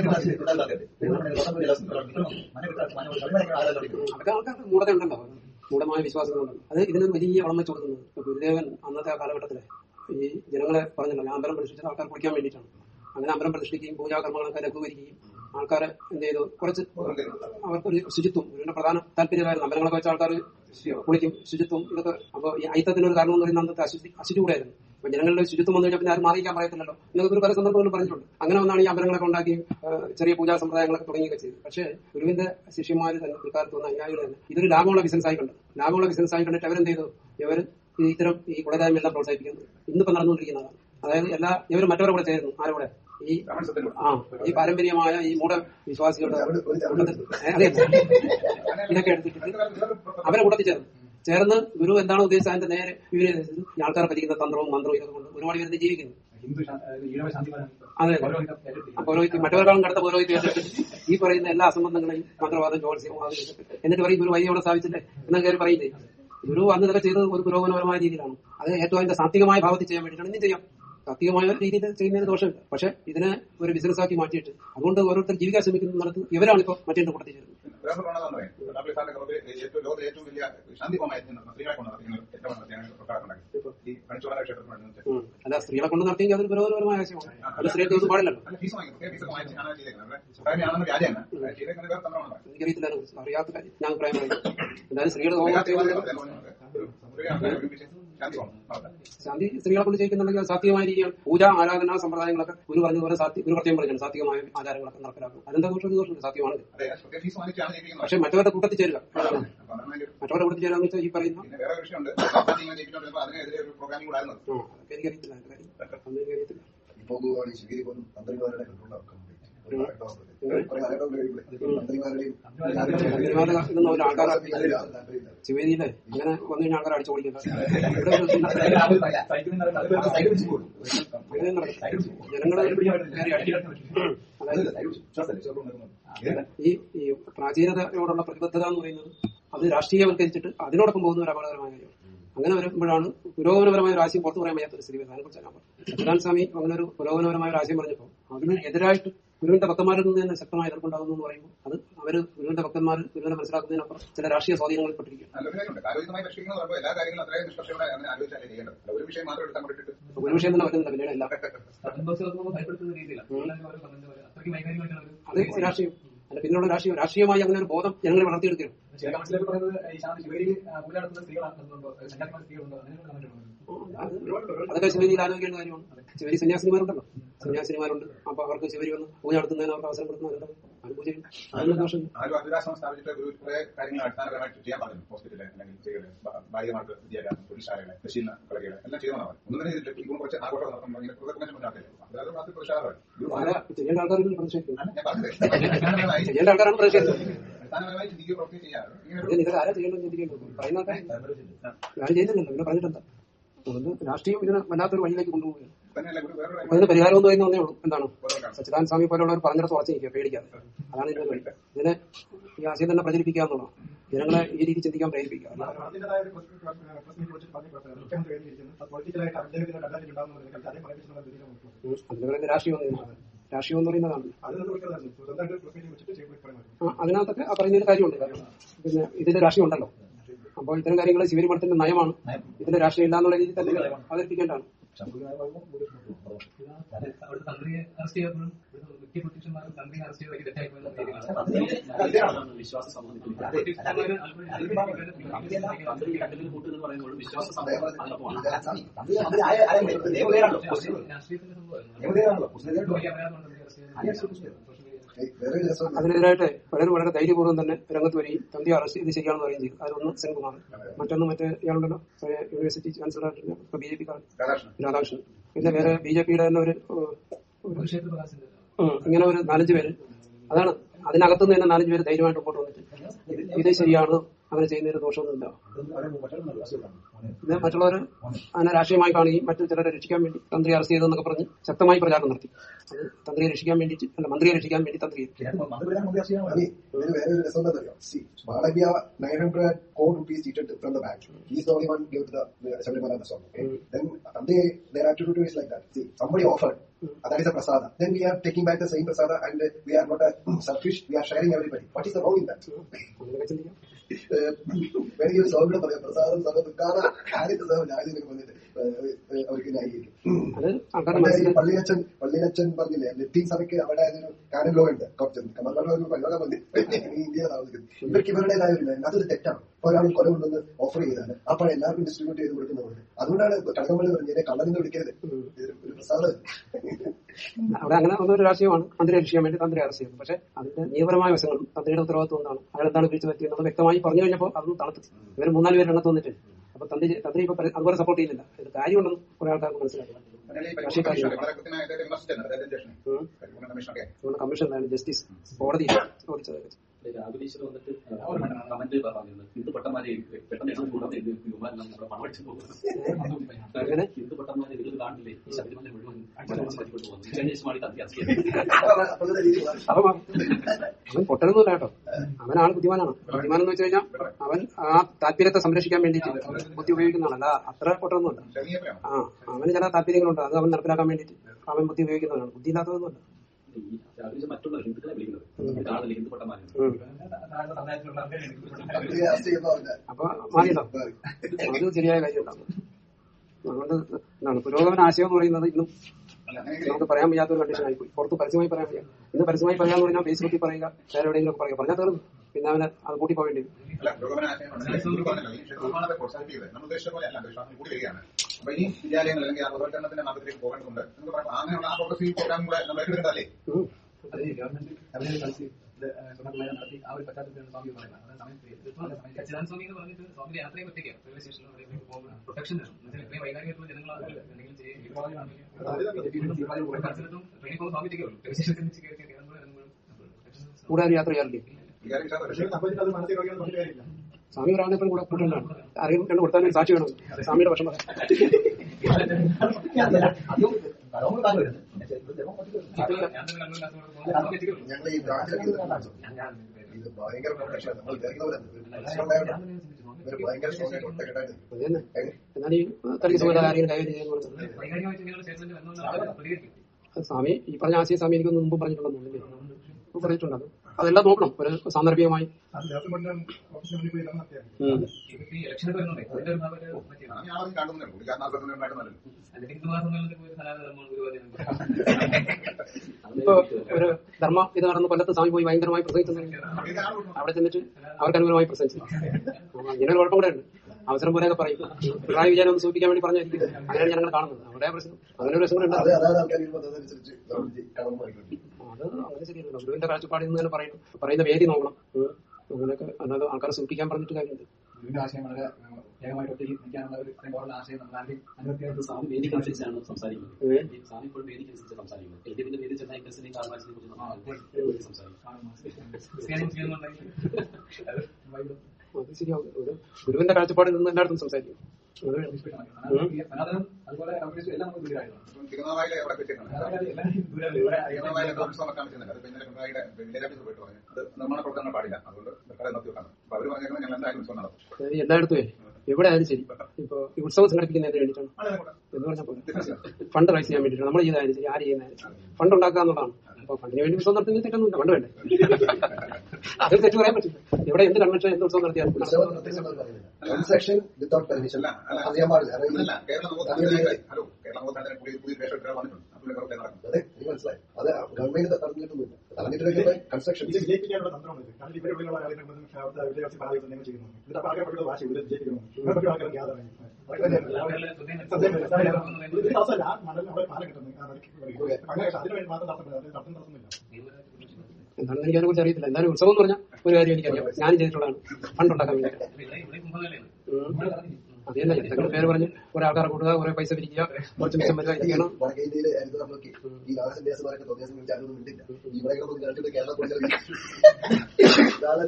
A: അതൊക്കെ ആൾക്കാർക്ക് മൂടത ഉണ്ടല്ലോ മൂഢമായ വിശ്വാസങ്ങളുണ്ട് അത് ഇതിനൊരു വലിയ വളം വെച്ച് കൊടുക്കുന്നത് ഇപ്പൊ ഗുരുദേവൻ അന്നത്തെ ആ കാലഘട്ടത്തിലെ ഈ ജനങ്ങളെ പറഞ്ഞല്ലോ ഞാൻ അമ്പലം പ്രതിഷ്ഠിച്ചത് ആൾക്കാർ കുളിക്കാൻ വേണ്ടിയിട്ടാണ് അങ്ങനെ അമ്പലം പ്രതിഷ്ഠിക്കുകയും പൂജാകർമ്മങ്ങളൊക്കെ ലഘൂകരിക്കുകയും ആൾക്കാരെ എന്ത് ചെയ്തു കുറച്ച് അവർക്കൊരു ശുചിത്വം ഗുരുവിന്റെ പ്രധാന താല്പര്യമായിരുന്നു അമ്പലങ്ങളൊക്കെ വെച്ച ആൾക്കാർ കുളിക്കും ശുചിത്വം ഇതൊക്കെ അപ്പൊ ഈ ഐത്തത്തിന് ഒരു കാരണം എന്ന് പറയുന്നത് അന്നത്തെ അശുദ്ധി അശുചി കൂടെയായിരുന്നു അപ്പൊ ജനങ്ങളുടെ ശുചിത്വം വന്നു കഴിഞ്ഞാൽ പിന്നെ ആരും മാറിയിക്കാൻ പറയത്തില്ലല്ലോ എന്നൊക്കെ ഒരു പല സന്ദർഭങ്ങളിൽ പറഞ്ഞിട്ടുണ്ട് അങ്ങനെ ഒന്നാണ് ഈ അമ്പലങ്ങളൊക്കെ ഉണ്ടാക്കി ചെറിയ പൂജാ സമ്പ്രദായങ്ങളൊക്കെ തുടങ്ങിയൊക്കെ ചെയ്തത് പക്ഷേ ഗുരുവിന്റെ ശിഷ്യന്മാർ തന്നെ പിൽക്കാലത്ത് വന്ന അനുയായികൾ തന്നെ ഇതൊരു ലാഭമുള്ള ബിസിനസ് ആയി കണ്ടു ലാഭമുള്ള ബിസിനസ് ആയി കണ്ടിട്ട് അവരെന്ത് ചെയ്തു ഇവർ ഈ ഇത്തരം ഈ കുടരായ്മ എല്ലാം പ്രോത്സാഹിപ്പിക്കുന്നത് ഇന്നിപ്പോ നടന്നുകൊണ്ടിരിക്കുന്നതാണ് അതായത് എല്ലാ ഇവർ മറ്റവരുടെ കൂടെ ചേരുന്നു ആരുടെ ഈ ആ ഈ പാരമ്പര്യമായ ഈ മൂഢ വിശ്വാസികളുടെ കൂട്ടത്തിൽ- ഏ, അതെ ഇതൊക്കെ എടുത്തിട്ട് അവരെ കൂട്ടത്തിൽ ചേർന്നു ചേർന്ന് ഗുരു എന്താണോ ഉദ്ദേശിച്ചത് അതിന്റെ നേരെ വിപരീതം ഈ ആൾക്കാരെ പറ്റിക്കുന്ന തന്ത്രവും മന്ത്രവും ഇതൊക്കെ കൊണ്ട് ഒരുപാട് പേര് ജീവിക്കുന്നു
B: ഹിന്ദു ശാ- ഈഴവ ശാന്തിമാരാണ്
A: അതെ
B: പൗരോഹിത്യം ഏറ്റെടുത്തിരിക്കുന്നത്.
A: ആ പൗരോഹിത്യം മറ്റവരെക്കാളും കടുത്ത പൗരോഹിത്യം ഏറ്റെടുത്തിട്ട് ഈ പറയുന്ന എല്ലാ അസംബന്ധങ്ങളെയും മന്ത്രവാദം ജോത്സ്യം അത് ഇത് എന്നിട്ട് പറയും ഗുരു വഴിയോടെ സ്ഥാപിച്ചില്ലേ എന്നൊക്കെ കയറി പറയില്ലേ ഗുരു അന്ന് ഇതൊക്കെ ചെയ്തത് ഒരു പുരോഗമനപരമായ രീതിയിലാണ് അത് ഏറ്റവും അതിന്റെ സാത്വികമായ ഭാവത്തിൽ ചെയ്യാൻ വേണ്ടിയിട്ടാണ് ഇന്നും ചെയ്യാം സാത്വികമായ രീതിയിൽ ചെയ്യുന്നതിന് ദോഷമില്ല പക്ഷെ ഇതിനെ ഒരു ബിസിനസ് ആക്കി മാറ്റിയിട്ട് അതുകൊണ്ട് ഓരോരുത്തർ ജീവിക്കാൻ ശ്രമിക്കുന്നിടത്ത് ഇവരാണ് ഇപ്പോൾ മറ്റേ കൂട്ടത്തിൽ ചേരുന്നത്
D: വേറൊരു പ്രവണത എന്ന് പറയുന്നത് ഡബ്ല്യു സാറിന്റെ കുറവ് ഏറ്റവും ലോകത്തിലെ ഏറ്റവും വലിയ ശാന്തിപമായ സ്ത്രീകളെ കൊണ്ട് നടത്തുന്ന ഏറ്റവും നടത്തിയാണ് പ്രകാരമുണ്ടാക്കി ഈ പണിച്ചോള ക്ഷേത്രത്തിൽ
A: ഉം. അല്ല സ്ത്രീകളെ കൊണ്ട് നടത്തിയെങ്കിൽ അതൊരു പുരോഗമനപരമായ ആശയമാണ് അത് സ്ത്രീകൾക്ക് ഇത് പാടില്ലല്ലോ
D: അല്ല ഫീസ് വാങ്ങിക്കും ഫീസ് ഒക്കെ വാങ്ങിച്ച് ഞാനാണ് ചെയ്തേക്കുന്നത് സ്വകാര്യമാണെന്ന് വ്യാജമാണ് ചെയ്തേക്കുന്ന വേറെ തന്ത്രമാണ്
A: എനിക്കറിയത്തില്ല അതിനെക്കുറിച്ച്. അറിയാത്ത കാര്യം ഞാൻ അഭിപ്രായം പറയുന്നു എന്തായാലും സ്ത്രീകൾ ഹോംവർക്ക് ചെയ്യുന്നത്
D: ശാന്തി പോകണം
A: ശാന്തി സ്ത്രീകളെ കൊണ്ട് ചെയ്യിക്കുന്നുണ്ടെങ്കിൽ അത് സാധ്യമായ രീതിയാണ് പൂജ ആരാധന സമ്പ്രദായങ്ങളൊക്കെ ഗുരു പറഞ്ഞതുപോലെ സാത്വ ഗുരു പ്രത്യേകം പറഞ്ഞാണ് സാധ്യമായ ആചാരങ്ങളൊക്കെ നടപ്പിലാക്കും അതെന്താ ദോഷം ദോഷമുണ്ട് സാധ്യമാണ്
D: അതെ പ്രത്യേക ഫീസ് വാങ്ങിച്ചാണ് ചെയ്യിക്കുന്നത്
A: പക്ഷെ മറ്റവരുടെ കൂട്ടത്തിൽ ചേരുക
D: അപ്പൊ അതാണ് അതിന്റെ ഒരു-
A: മറ്റവരുടെ കൂട്ടത്തിൽ ചേരുക എന്ന് വെച്ചാൽ ഈ പറയുന്ന
D: പിന്നെ വേറെ ഒരു വിഷയമുണ്ട് ഇങ്ങനെ ചെയ്യിപ്പിച്ചോണ്ടിരുന്നപ്പോൾ അതിനെതിരെ ഒരു പ്രോഗ്രാമിംഗ് കൂടെ ആയിരുന്നു
A: ആ, അതൊക്കെ എനിക്കറിയത്തില്ല അതിന്റെ കാര്യം അതൊന്നും എനിക്കറിയത്തില്ല
C: ഇപ്പൊ പോകുകയാണ് ഈ ശിവഗിരി പോലും തന്ത്രിമാരുടെ കണ്ടുണ്ടാവും ഒരു കുറെ കാലഘട്ടം കഴിയുമ്പോൾ തന്ത്രിമാരുടെയും
A: തന്ത്രിമാരുടെ ഇതൊന്നും ഒരു ആൾക്കാരെ
C: അതില്ല, അത് താല്പര്യമില്ല.
A: ശിവേദിയിലെ ഇങ്ങനെ വന്നു കഴിഞ്ഞാൽ ആൾക്കാരെ അടിച്ചു ഓടിക്കുന്നത് ഇവിടെ ഒരു
B: സൈക്കിളിൽ നടന്ന് അത് വേറെ
E: സൈഡ് വെച്ച് പോകും
A: ഇങ്ങനെ നടക്കും. ജനങ്ങളെ കയറി അടിക്കും. അതായത് ഈ ഈ പ്രാചീനതയോടുള്ള പ്രതിബദ്ധത എന്ന് പറയുന്നത് അത് രാഷ്ട്രീയവൽക്കരിച്ചിട്ട് അതിനോടൊപ്പം പോകുന്ന ഒരു അപകടകരമായ കാര്യമാണ് അങ്ങനെ വരുമ്പോഴാണ് പുരോഗമനപരമായ ഒരു ആശയം പുറത്തു പറയാൻ വയ്യാത്ത ഒരു സ്ഥിതി വരുന്നത് അതിനെക്കുറിച്ച് ഞാൻ പറഞ്ഞു സച്ചിദാൻ സ്വാമി അങ്ങനെ ഒരു പുരോഗമനപരമായ ഒരു ആശയം പറഞ്ഞപ്പോൾ അതിന് എതിരായിട്ട് ഗുരുവിന്റെ ഭക്തന്മാരിൽ നിന്ന് തന്നെ ശക്തമായ എതിർപ്പുണ്ടാകുന്നു എന്ന് പറയുമ്പോൾ അത് അവര് ഗുരുവിന്റെ ഭക്തന്മാർ ഗുരുവിനെ മനസ്സിലാക്കുന്നതിനപ്പുറം ചില രാഷ്ട്രീയ സ്വാധീനങ്ങളിൽ പെട്ടിരിക്കും
D: നല്ലൊരു കാര്യമുണ്ട് കാലോചിതമായി പരിഷ്കരിക്കുന്ന പറയുമ്പോൾ എല്ലാ കാര്യങ്ങളും അത്രയും നിഷ്പക്ഷയോടെ അങ്ങനെ ആലോചിച്ചാലേ ചെയ്യേണ്ടത് അല്ല ഒരു വിഷയം മാത്രം എടുത്താൽ കൊണ്ടിട്ട്
A: ഒരു വിഷയം തന്നെ വരുന്നില്ല പിന്നീട് എല്ലാം
B: സന്ദർഭങ്ങളൊന്നും ഭയപ്പെടുത്തുന്ന രീതിയിലാണ് എല്ലാവരും ഓരോ പറഞ്ഞ പോലെ അത്രയ്ക്ക് വൈകാരികമായിട്ടാണ് അവർ
A: അത് രാഷ്ട്രീയം അല്ല പിന്നുള്ള രാഷ്ട്രീയം രാഷ്ട്രീയമായി അങ്ങനെ ഒരു ബോധം ജനങ്ങളെ വളർത്തിയെടുക്കണം
B: ചില കമന്റ്സിലൊക്കെ പറയുന്നത് ഈ ശാന്തി ശിവഗിരിയിൽ ആ, പൂജ നടത്തുന്ന സ്ത്രീകളാണെന്നുണ്ടോ സന്യാസിമാർ സ്ത്രീകളുണ്ടോ അങ്ങനെ കമന്റ് ഉണ്ട്
A: അതൊക്കെ ശിവരിയിൽ ആലോചിക്കേണ്ട കാര്യമാണ് ശിവരി സന്യാസിനിമാരുണ്ടല്ലോ സന്യാസിനിമാരുണ്ട് അപ്പൊ അവർക്ക് ശിവരി വന്ന് പൂജ നടത്തുന്നതിന് അവർക്ക് അവസരം കൊടുക്കുന്നവരുണ്ട് അത് പൂജ ചെയ്യും അതിന് ദോഷം
D: ആരും അഭിലാഷം സ്ഥാപിച്ചിട്ട് ഒരു കുറെ കാര്യങ്ങൾ അടിസ്ഥാനപരമായിട്ട് ചെയ്യാൻ പറഞ്ഞു ഹോസ്പിറ്റലിൽ അല്ലെങ്കിൽ ചെയ്യുക ഭാര്യമാർക്ക് വിദ്യാഭ്യാസം തൊഴിൽശാലകളെ പരിശീലന കളരികളെ എല്ലാം ചെയ്യണം അവർ ഒന്നും തന്നെ ഇതിൽ ഇപ്പോൾ കുറച്ച് ആഘോഷം നടത്തുമ്പോൾ ഇങ്ങനെ പ്രൊജക്ട് മുന്നാക്കില്ല അതായത് മാത്രം പ്രതിഷേധമാണ്
A: അല്ല ചെയ്യേണ്ട ആൾക്കാരും പ്രതിഷേധിക്കും
D: ഞാൻ പറഞ്ഞത് അടിസ്ഥാനപരമായി
A: ചെയ്യേണ്ട ആൾക്കാരാണ് പ്രതിഷേധിക്കുന്നത്
D: അടിസ്ഥാനപരമായി ചിന്തിക്കുക പ്രവൃത്തി ചെയ്യാറ് ഇങ്ങനെ
A: ഇതിന് ഇതൊക്കെ ആരാ ചെയ്യേണ്ടത് ചിന്തിക്കേണ്ടത് പറയുന്ന ആൾക്കാർ ഞാൻ ചെയ്യുന്നില്ലല്ലോ ഇവിടെ പറഞ്ഞിട്ടെന്താ അതുകൊണ്ട് രാഷ്ട്രീയം ഇതിനെ വല്ലാത്തൊരു വഴിയിലേക്ക് കൊണ്ടുപോവുകയാണ്
D: തന്നെയല്ല ഒരു വേറൊരു
A: അപ്പൊ ഇതിന് പരിഹാരം എന്ന് പറയുന്ന ഒന്നേ ഉള്ളൂ എന്താണ്
D: ബോധവൽക്കരണം.
A: സച്ചിദാനന്ദ സ്വാമി പോലുള്ളവർ പറഞ്ഞിടത്ത് ഉറച്ചു നിൽക്കുക പേടിക്കാതെ അതാണ് ഇതിന്റെ വഴി ഇതിനെ ഈ ആശയം തന്നെ പ്രചരിപ്പിക്കുക എന്നുള്ളതാണ് ജനങ്ങളെ ഈ രീതി ചിന്തിക്കാൻ പ്രേരിപ്പിക്കുക അല്ലാതെ
F: അതിന്റേതായ ഒരു പ്രശ്നം വെച്ചിട്ട് പറഞ്ഞ കുഴപ്പമില്ല മുഖ്യമന്ത്രി എഴുതിയിരിക്കുന്നു അത് പൊളിറ്റിക്കലായിട്ട് അദ്ദേഹത്തിന്റെ അഡ്വാൻറ്റേജ് ഉണ്ടാകുന്ന അതേ പറയിപ്പിച്ചുള്ള രീതിയിലാണ്
A: ഉം, അതിന് പറയുന്ന രാഷ്ട്രീയം എന്ന് പറയുന്നത് രാഷ്ട്രീയം എന്ന് പറയുന്നതാണ്
F: അത് നമ്മൾ വിളിക്കുന്നതായിരുന്നു സ്വന്തമായിട്ട് പ്രസ് മീറ്റിംഗ് വെച്ചിട്ട് ചെയ്ത് പറയുന്നത്
A: ആ, അതിനകത്തൊക്കെ ആ പറയുന്നൊരു കാര്യമുണ്ട് കാരണം പിന്നെ ഇതിന്റെ രാഷ്ട്രീയം ഉണ്ടല്ലോ അപ്പോൾ ഇത്തരം കാര്യങ്ങൾ ശിവരി മഠത്തിന്റെ നയമാണ് ഇതിന്റെ രാഷ്ട്രീയം ഇല്ലാന്നുള്ള രീതിയിൽ തന്നെ അവതരിപ്പിക്കേണ്ടതാണ്
B: അവിടുത്തെ തന്ത്രിയെ അറസ്റ്റ് ചെയ്തപ്പോഴും ഇവിടുത്തെ മുഖ്യ പൊളിറ്റീഷ്യന്മാരും തന്ത്രിയെ അറസ്റ്റ് ചെയ്ത തെറ്റായി പോകുന്ന രീതിയിലാണ്
E: വിശ്വാസ സമൂഹത്തിൽ
B: പൊളിറ്റീഷ്യന്മാര്
E: വിശ്വാസ സമൂഹം അതിനൊപ്പമാണ് അത് ആയ- ആയ ദേവതയാണല്ലോ
B: രാഷ്ട്രീയത്തിന്റെ സംഭവമായിരുന്നു
E: ദേവതയാണല്ലോ
B: വലിയ അപരാധമാണ് തന്ത്രി അറസ്റ്റ് ചെയ്തത് സോഷ്യൽ മീഡിയ
C: ഏയ് വേറെ ഒരു രസം
A: അതിനെതിരായിട്ട് പലരും വളരെ ധൈര്യപൂർവ്വം തന്നെ രംഗത്ത് വരികയും തന്തി അറസ്റ്റ് ഇത് ശരിയാണെന്ന് പറയുകയും ചെയ്തു അതിലൊന്ന് സെൻകുമാർ മറ്റൊന്ന് മറ്റേ ഇയാളുണ്ടല്ലോ പഴയ യൂണിവേഴ്സിറ്റി ചാൻസലറായിട്ട് B J P
D: Radhakrishnan
A: Radhakrishnan പിന്നെ വേറെ ബി ജെ പിയുടെ തന്നെ ഒരു ഏഹ്, ഒരു
B: ക്ഷേത്ര പ്രകാശന്റെ
A: ഉം, ഇങ്ങനെ ഒരു നാലഞ്ച് പേര് അതാണ് അതിനകത്തുനിന്ന് തന്നെ നാലഞ്ച് പേര് ധൈര്യമായിട്ട് മുമ്പോട്ട് വന്നിട്ട് ഇത് ശരിയാണ് അങ്ങനെ ചെയ്യുന്നതിന് ദോഷമൊന്നുമില്ല ഇത് മറ്റുള്ളവർ അതിനെ രാഷ്ട്രീയമായി കാണുകയും മറ്റു ചിലരെ രക്ഷിക്കാൻ വേണ്ടി തന്ത്രി അറസ്റ്റ് ചെയ്തെന്നൊക്കെ പറഞ്ഞ് ശക്തമായി പ്രചാരണം നടത്തി അത് തന്ത്രിയെ രക്ഷിക്കാൻ വേണ്ടിയിട്ട് അല്ല മന്ത്രിയെ രക്ഷിക്കാൻ വേണ്ടി തന്ത്രി
C: അനി ഇതിന് വേറെ ഒരു രസം എന്താണെന്നറിയോ C Malaviya nine hundred crore rupees cheated from the bank he's the only one give to the Sabarimala ദസോൺ okay then they their attitude is like that see somebody offered and that is a prasada then we are taking back the same prasada and uh, we are not uh, selfish we are sharing everybody what is the wrong in that
A: അങ്ങനെയൊക്കെ ചിന്തിക്കാം
C: ഏഹ്, വേണമെങ്കിൽ ഒരു സ്വാമിയോട് പറയാം പ്രസാദം സമയത്ത് കാണാൻ കാര്യത്തെ സമയം രാജ്യത്തിന് വന്നിട്ട് ഏഹ്, ഏഹ്, അവർക്ക് ന്യായീകരിക്കും
A: അത് ആൾക്കാരുടെ
C: പണ്ട് ഈ
A: മനസ്സിൽ
C: പള്ളിയച്ചൻ പള്ളിയച്ചൻ പറഞ്ഞില്ലേ ലത്തീൻ സഭയ്ക്ക് അവിടെ ഒരു കാനൻ ലോ ഉണ്ട് കുറച്ച് കമൽനാട് ഒരു പരിപാടി വന്നി ഇന്ത്യയിൽ താമസിക്കുന്നത് ഇവർക്ക് ഇവരുടേതായ ഒരു നയം. അതൊരു തെറ്റാണ് ഇപ്പൊ ഒരാൾ കൊല കൊണ്ടുവന്ന് ഓഫർ ചെയ്താണ് അപ്പോൾ എല്ലാവർക്കും ഡിസ്ട്രിബ്യൂട്ട് ചെയ്ത് കൊടുക്കുന്നത് അതുകൊണ്ടാണ് കടകംപള്ളി പറഞ്ഞത് കള്ളനെന്ന് വിളിക്കരുത് ഇതൊരു ഒരു പ്രസാദം
A: അവിടെ അങ്ങനെ വന്ന ഒരു രാഷ്ട്രീയമാണ് മന്ത്രി രക്ഷിക്കാൻ വേണ്ടി തന്ത്രി അറസ്റ്റ് ചെയ്തത് പക്ഷേ അതിന്റെ നിയമപരമായ വശങ്ങളും തന്ത്രിയുടെ ഉത്തരവാദിത്വം എന്താണ് അയാൾ എന്താണ് പിരിച്ചു പറ്റിയെന്നുള്ളത് വ്യക്തമായി പറഞ്ഞു കഴിഞ്ഞപ്പോൾ അതൊന്നും തണുത്തു ഇവർ മൂന്നാല് പേര് എണ്ണത്ത് വന്നിട്ട് അപ്പൊ തന്ത്രി തന്ത്രി ഇപ്പൊ പരി- അതുപോലെ സപ്പോർട്ട് ചെയ്യുന്നില്ല ഇത് കാര്യമുണ്ടെന്ന് കുറെ ആൾക്കാർക്ക് മനസ്സിലാക്കി രാഷ്ട്രീയ കാര്യമാണ് ഉം. അതുകൊണ്ട് കമ്മീഷൻ ജസ്റ്റിസ് കോടതി ചോദിച്ചത്
G: രാഘുലീശ്വർ വന്നിട്ട് കമന്റ് പറഞ്ഞിരുന്നു ഹിന്ദു പട്ടന്മാരെ പെട്ടെന്ന് എണ്ണം കൂടാതെ ഇത് വിമാനം നമ്മുടെ പണം അടിച്ചു പോകുന്നത്
A: അങ്ങനെ?
G: ഹിന്ദു പട്ടന്മാരെ നിങ്ങൾ കാണില്ലേ ഈ ശബരിമല മുഴുവൻ അടിച്ചു മാറ്റിക്കൊണ്ട് പോകുന്നു ശേഷമാണ് ഈ തന്ത്രി അറസ്റ്റ്
C: അപ്പോഴത്തെ രീതി മാറി.
A: അവൻ അവൻ പൊട്ടനൊന്നുമില്ല കേട്ടോ അവൻ ആൾ ബുദ്ധിമാനാണ് ബുദ്ധിമാൻ എന്ന് വെച്ച് കഴിഞ്ഞാൽ അവൻ ആ താല്പര്യത്തെ സംരക്ഷിക്കാൻ വേണ്ടിയിട്ട് ബുദ്ധി ഉപയോഗിക്കുന്നതാണ് അല്ല അത്ര പൊട്ടനൊന്നുമല്ല ആ അവന് ചില താല്പര്യങ്ങളുണ്ട് അത് അവൻ നടപ്പിലാക്കാൻ വേണ്ടിയിട്ട് അവൻ ബുദ്ധി ഉപയോഗിക്കുന്നതാണ് ബുദ്ധി ഇല്ലാത്തതൊന്നുമല്ല
G: ഈ രാഘുലീശ്വർ മറ്റുള്ള ഹിന്ദുക്കളെ വിളിക്കുന്നത് കാണല്ലേ ഹിന്ദു പട്ടന്മാരെ
A: ഉം.
C: അവര് അറസ്റ്റ് ചെയ്യുമ്പോൾ അവരുടെ
A: അപ്പൊ മാറിയല്ലോ
C: മാറി.
A: അത് ശരിയായ കാര്യം ഉണ്ടാവും അതുകൊണ്ട് എന്താണ് പുരോഗമന ആശയം എന്ന് പറയുന്നത് ഇന്നും നമുക്ക് പറയാൻ വയ്യാത്ത ഒരു കണ്ടീഷൻ ആയിപ്പോയി പുറത്ത് പരസ്യമായി പറയാൻ വയ്യ ഇന്ന് പരസ്യമായി പറയാന്ന് പറഞ്ഞാൽ ഫേസ്ബുക്കിൽ പറയുക വേറെ എവിടെയെങ്കിലും പറയുക പറഞ്ഞാൽ തീർന്നു പിന്നെ അവനെ അത് കൂട്ടി പോകേണ്ടി വരും
D: അല്ല പുരോഗമന ആശയമാണ് ഈ പറഞ്ഞല്ലോ, ഈ ക്ഷേത്രനിർമ്മാണത്തെ പ്രോത്സാഹിപ്പിക്കുന്നത് നമ്മൾ ഉദ്ദേശിച്ച പോലെ അല്ല വിശ്വാസം കൂടി വരികയാണ് അപ്പൊ ഇനി വിദ്യാലയങ്ങൾ അല്ലെങ്കിൽ ആ ബോധവൽക്കരണത്തിന്റെ മാർഗത്തിലേക്ക് പോകേണ്ടതുണ്ട് എന്ന് പറയുമ്പോൾ അങ്ങനെയുള്ള ആ പ്രോഗ്രസീവ് പ്രോഗ്രാം കൂടെ നമ്മൾ ഏറ്റെടുക്കേണ്ടതല്ലേ
A: ഉം.
B: അത് ഈ ഗവൺമെന്റ് അവരെ കളിച്ച് ഇത് സ്വർണ്ണപ്പിള്ളയെ നടത്തി ആ ഒരു പശ്ചാത്തലത്തിലാണ് സ്വാമി പറയുന്നത് അതായത് സമയത്ത് ഇതിപ്പോ സച്ചിദാനന്ദ സ്വാമി എന്ന് പറഞ്ഞിട്ട് സ്വാമി യാത്രയെ പറ്റിയൊക്കെയാണ് റെയിൽവേ സ്റ്റേഷനിൽ എവിടെയെങ്കിലും പോകുമ്പോൾ പ്രൊട്ടക്ഷൻ വേണം എന്നുവെച്ചാൽ ഇത്രയും വൈകാരികമായിട്ടുള്ള ജനങ്ങൾ എന്തെങ്കിലും ചെയ്യും പരിസരത്തും ട്രെയിനിൽ പോകുന്ന സ്വാമിത്തേക്കേ ഉള്ളൂ റെയിൽവേ സ്റ്റേഷനിൽ നിന്ന് കയറി കയറുമ്പോൾ ഇറങ്ങുമ്പോഴും protection
A: കൂടാതെ യാത്ര ചെയ്യാറില്ലേ
D: വികാരി വിശ്വാസം
F: പക്ഷേ സംഭവിച്ചിട്ട് അത് മാനസിക രോഗികൾ പറഞ്ഞിട്ട് കാര്യമില്ല
A: സ്വാമി ഒരാളെ എപ്പോഴും കൂടെ കൂട്ടലാണ് ആരെങ്കിലും കണ്ടു കൊടുത്താൽ ഒരു സാക്ഷി വേണം സ്വാമിയുടെ പക്ഷം പറയാം
E: അതും കടവുമ്പോൾ കാര്യം വരുന്നത് പക്ഷേ ഇത് ജപം പറ്റില്ല.
B: ഞാൻ തന്നെ കണ്ണൂരിനകത്ത് പോകുമ്പോൾ സ്വാമിത്തേക്കേ ഉള്ളൂ
C: ഞങ്ങൾ ഈ ബ്രാഞ്ചിലൊക്കെ ഇത് കാണും. ഇത് ഭയങ്കര പ്രൊട്ടക്ഷൻ നമ്മൾ വിചാരിക്കുന്നവരാണ് ഇവര് ഭയങ്കര സ്ട്രോങ് ഒറ്റക്കെട്ടായിട്ട്
A: അത് തന്നെ എന്നാൽ ഈ തലി സമയത്ത് ആരെങ്കിലും കൈകാര്യം ചെയ്യുന്ന പറഞ്ഞത്
B: വൈകാരികമായിട്ട് ഇങ്ങനെയുള്ള സ്റ്റേറ്റ്മെന്റ് വന്നുകൊണ്ട് പ്രതികരിക്കും
A: അത് സ്വാമി ഈ പറഞ്ഞ ആശയ സ്വാമി എനിക്കൊന്ന് മുമ്പ് പറഞ്ഞിട്ടുണ്ടെന്നല്ലേ പറഞ്ഞിട്ടുണ്ട് അത് അതെല്ലാം നോക്കണം ഒരു സാന്ദർഭികമായി
F: അത് ദേവസ്വം ബോർഡിന്റെ ഓഫീസിന് മുന്നിൽ പോയി ഇറങ്ങാൻ
A: ഉം.
B: ഇതൊക്കെ ഈ ഇലക്ഷൻ വരുന്നുണ്ട് അതിന്റെ ഒരു ഭാഗമായിട്ട് പറ്റിയതാണ്
D: ഞാൻ ആദ്യം കാണുന്നേ ഉള്ളൂ കാരണം
B: അല്ലെങ്കിൽ ഹിന്ദു മഹാസമ്മേളനത്തിൽ പോയി സനാതന ഗുരുവാദി
A: ഇപ്പൊ ഒരു ധർമ്മ ഇത് നടന്ന് കൊല്ലത്ത് സ്വാമി പോയി ഭയങ്കരമായി പ്രസംഗിക്കുന്നു അവിടെ ചെന്നിട്ട് അവർക്ക് അനുകൂലമായി പ്രസംഗിച്ചു അപ്പൊ ഇങ്ങനെ ഒരു കുഴപ്പം കൂടെ ഉണ്ട് അവസരം പോലെയൊക്കെ പറയും പിണറായി വിജയനെ ഒന്ന് സൂചിപ്പിക്കാൻ വേണ്ടി പറഞ്ഞായിരിക്കും അങ്ങനെയാണ് ഞങ്ങൾ കാണുന്നത് അവിടെ പ്രശ്നം അങ്ങനെ ഒരു പ്രശ്നം കൂടെ ഉണ്ട്
C: അത് അതാണ് ആൾക്കാർ ഇരുമ്പോൾ അതനുസരിച്ച് നമ്മൾ കടന്നു പോയിട്ടുണ്ട്
A: അത് അങ്ങനെ ശരിയല്ല ഗുരുവിന്റെ കാഴ്ചപ്പാടിൽ നിന്ന് തന്നെ പറയും പറയുന്ന വേദി നോക്കണം ഉം. അങ്ങനെയൊക്കെ അല്ലാതെ ആൾക്കാരെ സൂചിപ്പിക്കാൻ പറഞ്ഞിട്ട് കാര്യമുണ്ട്
B: ഇതിന്റെ ആശയം വളരെ വേഗമായിട്ട് ഒറ്റയ്ക്ക് നിൽക്കാനുള്ള ഒരു ഇത്രയും പോലുള്ള ആശയം നമ്മൾ ആരുടെയും അനുവദിക്കാത്ത
G: സ്വാമി വേദിക്കനുസരിച്ചാണ് സംസാരിക്കുന്നത്
A: ഉം.
G: ഈ സ്വാമി ഇപ്പോൾ വേദിക്കനുസരിച്ച് സംസാരിക്കുന്നത് എനിക്ക് പിന്നെ വേദി ചെന്നാൽ ഇൻട്രസ്റ്റിനെയും കാർമാസിനെ കുറിച്ച് നമ്മൾ സംസാരിക്കും
B: ക്രിസ്ത്യാനി മുസ്ലിം എന്നുണ്ടെങ്കിൽ അത് ബൈബിൾ
A: അത് ശരിയാവും ഒരു ഗുരുവിന്റെ കാഴ്ചപ്പാടിൽ നിന്ന് എല്ലായിടത്തും സംസാരിക്കും അത് വേണം.
B: സനാതനം- സനാതനം അതുപോലെ കമ്മ്യൂണിസ്റ്റ് എല്ലാം നമുക്ക് ദൂരമായിരുന്നു
D: തിരുനാവായിലെ അവിടെ വെച്ചിട്ടുണ്ട്
B: എല്ലാം ദൂരം ഇവിടെ
D: തിരുനാവായിലെ ഉത്സവം നടക്കാൻ പറ്റുന്നില്ല അത് പിന്നെ പിണറായിയുടെ വിദ്യാഭ്യാസം പോയിട്ട് പറഞ്ഞു അത് നിർമ്മാണ പ്രവർത്തനം പാടില്ല അതുകൊണ്ട് സർക്കാർ നിർത്തി വെക്കണം അപ്പൊ അവര് പറഞ്ഞേക്കുന്നത് ഞങ്ങൾ എന്തായാലും ഉത്സവം നടത്തും
A: അതായത് എല്ലായിടത്തും എവിടെ ആയാലും ശരി ഇപ്പൊ ഈ ഉത്സവം സംഘടിപ്പിക്കുന്നതിന് വേണ്ടിയിട്ടാണ്
D: വളരെ കൂടെ.
A: എന്ന് പറഞ്ഞാൽ പോലെ ഫണ്ട് റൈസ് ചെയ്യാൻ വേണ്ടിയിട്ടാണ് നമ്മൾ ചെയ്താലും ശരി ആര് ചെയ്യുന്നതായാലും ശരി ഫണ്ട് ഉണ്ടാക്കുക എന്നുള്ളതാണ് അപ്പൊ ഫണ്ടിന് വേണ്ടി ഉത്സവം നടത്തുന്നത് തെറ്റൊന്നുമില്ല ഫണ്ട് വേണ്ടേ അത് തെറ്റ് പറയാൻ പറ്റില്ല ഇവിടെ എന്ത് കൺവെൻഷൻ എന്ത് ഉത്സവം നടത്തിയാലും
C: ഉത്സവം നടത്തുന്നത് പറയുന്നില്ല കൺസ്ട്രക്ഷൻ വിത്തൗട്ട് പെർമിഷൻ അത് ചെയ്യാൻ പാടില്ല
D: അല്ല
C: അറിയില്ല
D: കേരളം നമുക്ക് ഹലോ കേരളം നമുക്ക് പുതിയ പുതിയ വേഷം എടുക്കാൻ വന്നിട്ടുണ്ട് അതിന്റെ പ്രവർത്തനം നടക്കും
C: അതെ എനിക്ക് മനസ്സിലായി അത് ഗവൺമെന്റ് തടഞ്ഞിട്ടൊന്നുമില്ല തടഞ്ഞിട്ട് വെക്കുന്ന കൺസ്ട്രക്ഷൻ
F: ഇത് വിജയിപ്പിക്കാനുള്ള തന്ത്രമാണ് ഇത് കാരണം ഇവരെ ഉള്ളിലുള്ള ആളുകൾ അവിടുത്തെ വിദ്യാഭ്യാസ പരാതി തന്നെ ചെയ്യുന്നു എന്നിട്ട് അപ്പോൾ ആൾക്കാർ പെട്ടെന്ന് വാശി ഇവരെ വിജയിപ്പിക്കുന്നു ഇവരെ പറ്റി ആൾക്കാർ യാതൊരു ഒരു തടസ്സമില്ല ആ മണ്ഡലം അവിടെ പാലം കിട്ടുന്നു ആ വഴിക്ക് അങ്ങനെ അതിന് വേണ്ടി മാത്രം തടസ്സമില്ല അതിന് തടസ്സം തടസ്സമില്ല
A: എന്താണെന്ന് എനിക്ക് അതിനെ കുറിച്ച് അറിയത്തില്ല എന്തായാലും ഉത്സവം എന്ന് പറഞ്ഞാൽ ഒരു കാര്യം എനിക്കറിയാം ഞാൻ ചെയ്തിട്ടുള്ളതാണ് ഫണ്ട് ഉണ്ടാക്കാൻ വേണ്ടി
B: ഇവിടെ ഇവിടെ കുംഭമേളയാണ്
A: അത് തന്നെ എന്തെങ്കിലും പേര് പറഞ്ഞ് കുറെ ആൾക്കാരെ കൂട്ടുക കുറെ പൈസ പിരിക്കുക കുറച്ച് മിച്ചം വരിക ഇതൊക്കെയാണ്
C: വടക്കേ ഇന്ത്യയിലെ ഹരിതകർമ്മക്ക് ഈ നാഗസന്യാസിമാരൊക്കെ തൊഴിലാസം വിളിച്ച് അതൊന്നും മിണ്ടില്ല ഇവിടെ നമുക്ക് കണ്ടിട്ട് കേരള പോലീസ് നാളെ